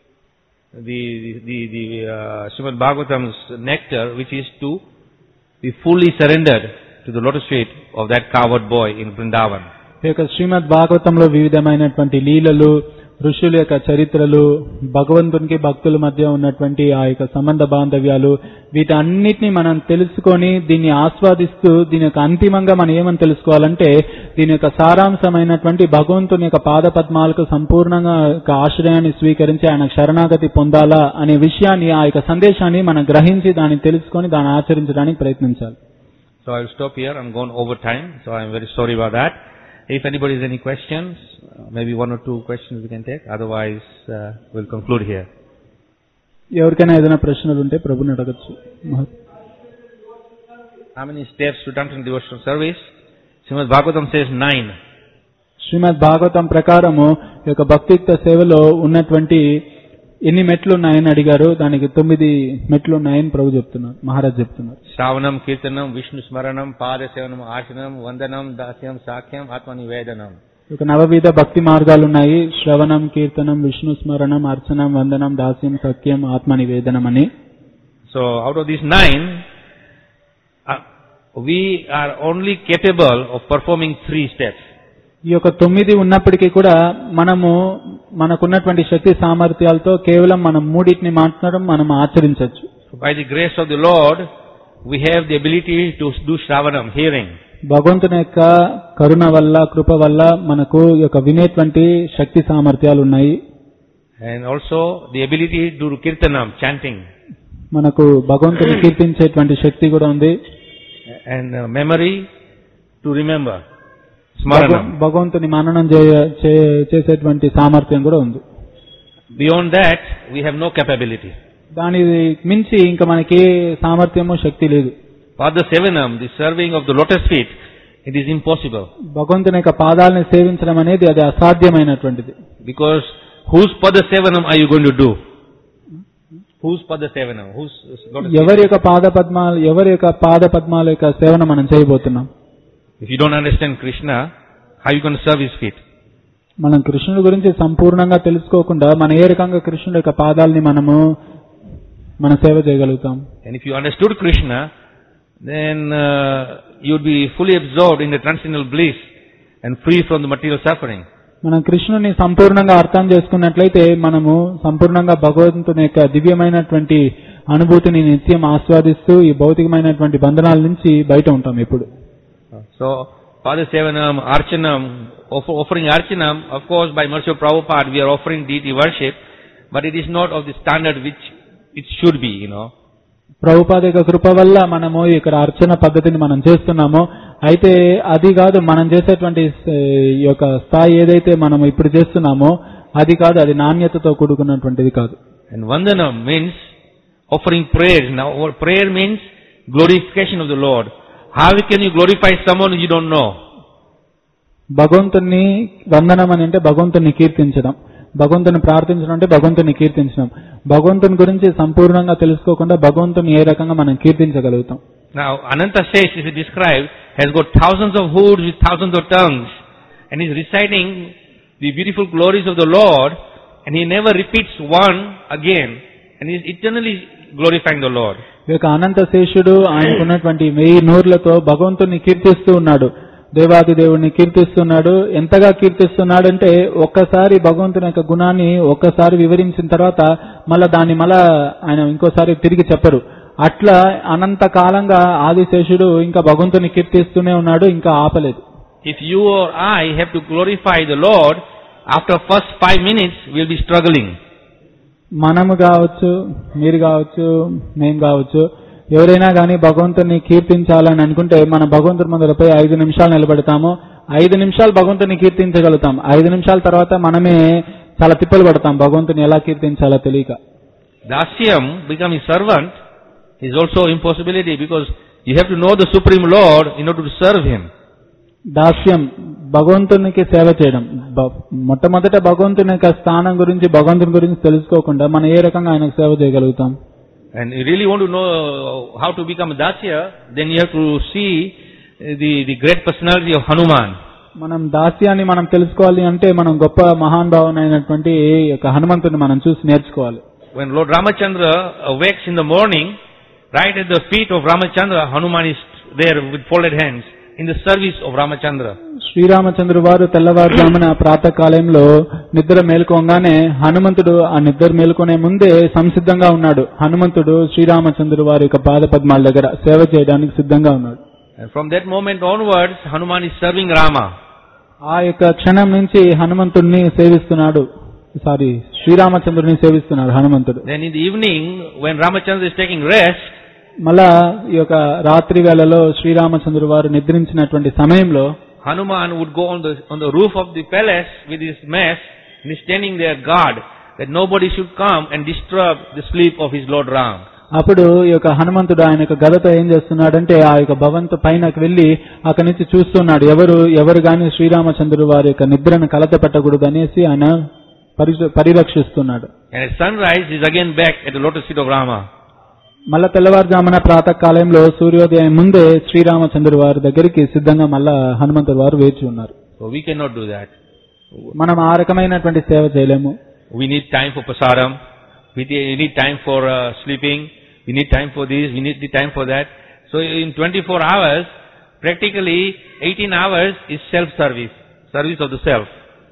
the, the, the, the uh, Srimad Bhagavatam's nectar, which is to be fully surrendered to the lotus feet of that coward boy in Vrindavan. ఈ యొక్క శ్రీమద్ భాగవతంలో వివిధమైనటువంటి లీలలు ఋషుల యొక్క చరిత్రలు భగవంతునికి భక్తుల మధ్య ఉన్నటువంటి ఆ యొక్క సంబంధ బాంధవ్యాలు వీటన్నిటిని మనం తెలుసుకొని దీన్ని ఆస్వాదిస్తూ దీని యొక్క అంతిమంగా మనం ఏమని తెలుసుకోవాలంటే దీని యొక్క సారాంశమైనటువంటి భగవంతుని యొక్క పాద పద్మాలకు సంపూర్ణంగా యొక్క ఆశ్రయాన్ని స్వీకరించి ఆయన శరణాగతి పొందాలా అనే విషయాన్ని ఆ యొక్క సందేశాన్ని మనం గ్రహించి దాన్ని తెలుసుకొని దాన్ని ఆచరించడానికి ప్రయత్నించాలి So I will stop here. I'm gone over time, so I'm very sorry about that. If anybody has any questions, uh, maybe one or two questions we can take. Otherwise, uh, we'll conclude here. ఎవరికైనా ఏదైనా ప్రశ్నలు ఉంటే ప్రభుని అడగచ్చు మహా- How many steps to turn to devotional service? Srimad Bhagavatam says nine. శ్రీమద్ భాగవతం ప్రకారము ఈ యొక్క భక్తియుక్త సేవలో ఉన్నటువంటి ఎన్ని మెట్లు ఉన్నాయని అడిగారు దానికి తొమ్మిది మెట్లు ఉన్నాయని ప్రభు చెప్తున్నారు మహారాజ్ చెప్తున్నారు Shravanam, Kirtanam, Vishnu Smaranam, Pada Sevanam, Archanam, Vandanam, Dasyam, Sakyam, Atma Nivedanam. ఒక నవవిధ భక్తి మార్గాలు ఉన్నాయి శ్రవణం కీర్తనం విష్ణు స్మరణం అర్చనం వందనం దాస్యం సత్యం ఆత్మ నివేదనం అని So out of these nine, uh, we are only capable of performing three steps. ఈ యొక్క తొమ్మిది ఉన్నప్పటికీ కూడా మనము మనకున్నటువంటి శక్తి సామర్థ్యాలతో కేవలం మనం మూడింటిని మాట్లాడడం మనం ఆచరించవచ్చు So by the grace of the Lord, we have the ability to do Shravanam, hearing. భగవంతుని యొక్క కరుణ వల్ల కృప వల్ల మనకు ఈ యొక్క వినేటువంటి శక్తి సామర్థ్యాలు ఉన్నాయి And also the ability to do Kirtanam, chanting. మనకు భగవంతుని కీర్తించేటువంటి శక్తి కూడా ఉంది And uh, memory to remember. భగ- Smaranam. భగవంతుని మననం చేయ- చే- చేసేటువంటి సామర్థ్యం కూడా ఉంది Beyond that, we have no capability. దాని మించి ఇంకా మనకి ఏ సామర్థ్యము శక్తి లేదు Pada Sevanam, the serving of the lotus feet, it is impossible. భగవంతుని యొక్క పాదాలని సేవించడం అనేది అది అసాధ్యమైనటువంటిది Because whose Pada Sevanam are you going to do? Whose Pada Sevanam? Whose lotus feet? ఎవరి యొక్క పాద పద్మాలు ఎవరి యొక్క పాద పద్మాల యొక్క సేవన మనం చేయబోతున్నాం If you don't understand Krishna, how are you going to serve his feet? మనం కృష్ణుడి గురించి సంపూర్ణంగా తెలుసుకోకుండా మన ఏ రకంగా కృష్ణుడి యొక్క పాదాలని మనము మన సేవ చేయగలుగుతాం And if you understood Krishna, then uh, you would be fully absorbed in the transcendental bliss and free from the material suffering. మనం కృష్ణుని సంపూర్ణంగా అర్థం చేసుకున్నట్లయితే మనము సంపూర్ణంగా భగవంతుని యొక్క దివ్యమైనటువంటి అనుభూతిని నిత్యం ఆస్వాదిస్తూ ఈ భౌతికమైనటువంటి బంధనాల నుంచి బయట ఉంటాం ఇప్పుడు So, Pada Sevanam, Archanam, offer, offering Archanam, of course, by mercy of Prabhupada, we are offering deity worship, but it is not of the standard which it should be, you know. Prabhupada యొక్క కృప వల్ల మనము ఇక్కడ అర్చన పద్ధతిని మనం చేస్తున్నామో అయితే అది కాదు మనం చేసేటువంటి స- ఈ యొక్క స్థాయి ఏదైతే మనం ఇప్పుడు చేస్తున్నామో అది కాదు అది నాణ్యతతో కూడుకున్నటువంటిది కాదు And Vandanam means offering prayers. Now, what prayer means glorification of the Lord. How can you glorify someone you don't know? భగవంతుని వందనం అని అంటే భగవంతుని కీర్తించడం భగవంతుని ప్రార్థించడం అంటే భగవంతుని కీర్తించడం భగవంతుని గురించి సంపూర్ణంగా తెలుసుకోకుండా భగవంతుని ఏ రకంగా మనం కీర్తించగలుగుతాం Now, Ananta Shesh, is described, has got thousands of hoods with thousands of tongues, and is reciting the beautiful glories of the Lord, and he never repeats one again, and he is eternally glorifying the Lord. ఈ యొక్క అనంత శేషుడు ఆయనకున్నటువంటి వెయ్యి నూర్లతో భగవంతుని కీర్తిస్తూ ఉన్నాడు దేవాది దేవుడిని కీర్తిస్తున్నాడు ఎంతగా కీర్తిస్తున్నాడంటే ఒక్కసారి భగవంతుని యొక్క గుణాన్ని ఒక్కసారి వివరించిన తర్వాత మళ్ళా దాన్ని మళ్ళా ఆయన ఇంకోసారి తిరిగి చెప్పరు అట్లా అనంత కాలంగా ఆదిశేషుడు ఇంకా భగవంతుని కీర్తిస్తూనే ఉన్నాడు ఇంకా ఆపలేదు If you or I have to glorify the Lord, after first five minutes, we'll be struggling. మనము కావచ్చు మీరు కావచ్చు మేము కావచ్చు ఎవరైనా కానీ భగవంతుని కీర్తించాలని అనుకుంటే మన భగవంతుని ముందరపై ఐదు నిమిషాలు నిలబెడతాము ఐదు నిమిషాలు భగవంతుని కీర్తించగలుగుతాం ఐదు నిమిషాల తర్వాత మనమే చాలా తిప్పలు పడతాం భగవంతుని ఎలా కీర్తించాలో తెలియక Dasyam, becoming servant, is also impossibility because you have to know the Supreme Lord in order to serve Him. దాస్యం భగవంతునికి సేవ చేయడం బ- మొట్టమొదట భగవంతుని యొక్క స్థానం గురించి భగవంతుని గురించి తెలుసుకోకుండా మనం ఏ రకంగా ఆయనకు సేవ చేయగలుగుతాం And you really want to know how to become a Dasya, then you have to see the, the great personality of Hanuman. మనం దాస్యాన్ని మనం తెలుసుకోవాలి అంటే మనం గొప్ప మహానుభావన అయినటువంటి ఈ యొక్క హనుమంతుని మనం చూసి నేర్చుకోవాలి When Lord Ramachandra awakes in the morning, right at the feet of Ramachandra, Hanuman is there with folded hands in the service of Ramachandra. Sriramachandra వారు తెల్లవారుజామున ప్రాతకాలంలో నిద్ర మేల్కోగానే హనుమంతుడు ఆ నిద్ర మేల్కొనే ముందే సంసిద్ధంగా ఉన్నాడు హనుమంతుడు శ్రీరామచంద్ర వారి యొక్క పాద పద్మాల దగ్గర సేవ చేయడానికి సిద్ధంగా ఉన్నాడు And from that moment onwards, Hanuman is serving Rama. ఆ యొక్క క్షణం నుంచి హనుమంతుడిని సేవిస్తున్నాడు సారీ శ్రీరామచంద్రుని సేవిస్తున్నాడు హనుమంతుడు Then in the evening, when Ramachandra is taking rest, మళ్ళా ఈ యొక్క రాత్రి వేళలో శ్రీరామచంద్ర వారు నిద్రించినటువంటి సమయంలో Hanuman would go on the, on the roof of the palace with his mace and is standing there guard that nobody should come and disturb the sleep of his Lord Ram. అప్పుడు ఈ యొక్క హనుమంతుడు ఆయన యొక్క గదతో ఏం చేస్తున్నాడంటే ఆ యొక్క భవంతు పైనకు వెళ్లి అక్కడి నుంచి చూస్తున్నాడు ఎవరు ఎవరు గాని శ్రీరామచంద్రుడు వారి యొక్క నిద్రను కలత పెట్టకూడదు అనేసి ఆయన పరి- పరిరక్షిస్తున్నాడు And at sunrise, he is again back at the lotus feet of Rama. మళ్ళా తెల్లవారుజామున ప్రాతకాలంలో సూర్యోదయం ముందే శ్రీరామచంద్రుడు వారి దగ్గరికి సిద్ధంగా మళ్ళా హనుమంతుడు వారు వేచి ఉన్నారు So we cannot do that. మనం ఆ రకమైనటువంటి సేవ చేయలేము We need time for prasadam. We te- we need time for uh, sleeping. We need time for this. We need the time for that. So in 24 hours, practically 18 hours is self-service, service of the self.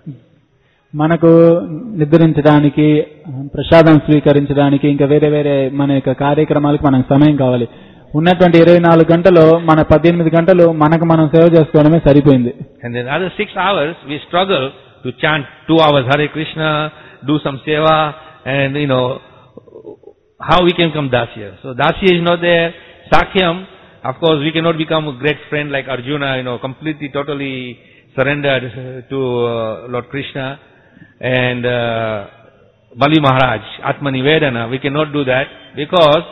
మనకు నిద్రించడానికి ప్రసాదం స్వీకరించడానికి ఇంకా వేరే వేరే మన యొక్క కార్యక్రమాలకు మనకు సమయం కావాలి ఉన్నటువంటి ఇరవై నాలుగు గంటలు మన పద్దెనిమిది గంటలు మనకు మనం సేవ చేసుకోవడమే సరిపోయింది And then other six hours, we struggle to chant two hours Hare Krishna, do some seva, and you know, how we can come Dasya. So Dasya is not there. Sakyam, of course, we cannot become a great friend like Arjuna, you know, completely, totally surrendered uh, to uh, Lord Krishna. And uh, Bali Maharaj, Atma Nivedana, we cannot do that because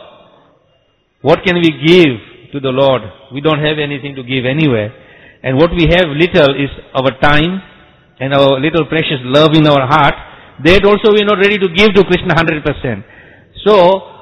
what can we give to the Lord? We don't have anything to give anywhere. And what we have little is our time and our little precious love in our heart. That also we are not ready to give to Krishna 100%. So,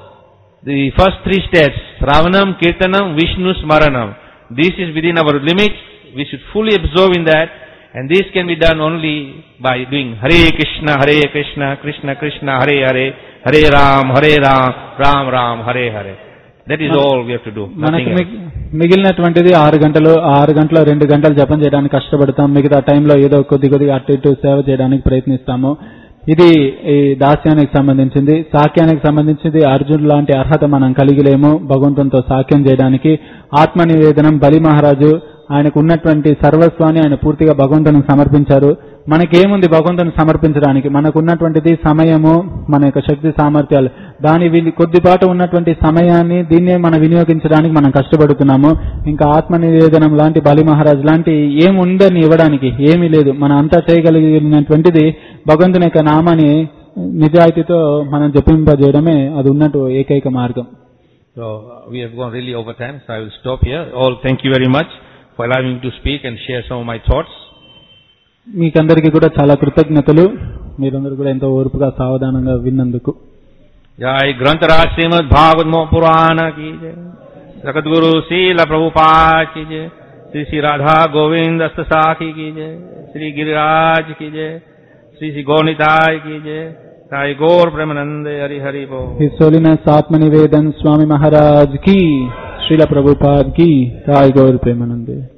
the first three steps, Ravanam, Kirtanam, Vishnu, Smaranam. This is within our limits. We should fully absorb in that. And this can be done only by doing Hare Krishna, Hare Krishna, Krishna Krishna, Hare Hare, Hare Ram, Hare Ram, Ram Ram, Hare Hare. That is all we have to do. మనకు Nothing else. మిగ్- మిగిలినటువంటిది ఆరు గంటలు ఆరు గంటలు రెండు గంటలు జపం చేయడానికి కష్టపడతాం మిగతా టైంలో ఏదో కొద్ది కొద్దిగా అటు ఇటు సేవ చేయడానికి ప్రయత్నిస్తాము ఇది ఈ దాస్యానికి సంబంధించింది సాక్యానికి సంబంధించింది అర్జున్ లాంటి అర్హత మనం కలిగిలేము భగవంతునితో సాక్యం చేయడానికి ఆత్మ నివేదనం బలి మహారాజు ఆయనకు ఉన్నటువంటి సర్వస్వాన్ని ఆయన పూర్తిగా భగవంతునికి సమర్పించారు మనకేముంది భగవంతుని సమర్పించడానికి మనకు ఉన్నటువంటిది సమయము మన యొక్క శక్తి సామర్థ్యాలు దాని విని- కొద్దిపాటు ఉన్నటువంటి సమయాన్ని దీన్నే మనం వినియోగించడానికి మనం కష్టపడుతున్నాము ఇంకా ఆత్మ నివేదనం లాంటి బలి మహారాజ్ లాంటి ఏముందని ఇవ్వడానికి ఏమీ లేదు మనం అంతా చేయగలిగినటువంటిది భగవంతుని యొక్క నామాన్ని నిజాయితీతో మనం జపింపజేయడమే అది ఉన్నట్టు ఏకైక మార్గం So uh, we have gone really over time, so I will stop here. All thank you very much for allowing me to speak and share some of my thoughts. మీకందరికీ కూడా చాలా కృతజ్ఞతలు మీరందరూ కూడా ఎంతో ఓర్పుగా సావధానంగా విన్నందుకు जय ग्रंथराज श्रीमद भागवत पुराण की जय जगत गुरु शील प्रभुपाद की जय श्री श्री राधा गोविंद अस्त साखी की जय श्री गिरिराज की जय श्री श्री गौनिताय की जय साई गौर प्रेमानंद हरि हरि बोल హిస్ హోలీనెస్ ఆత్మ నివేదన్ స్వామి మహారాజ్ కి శ్రీల ప్రభుపాద్ కి రాయ్ గౌర్ ప్రేమానందే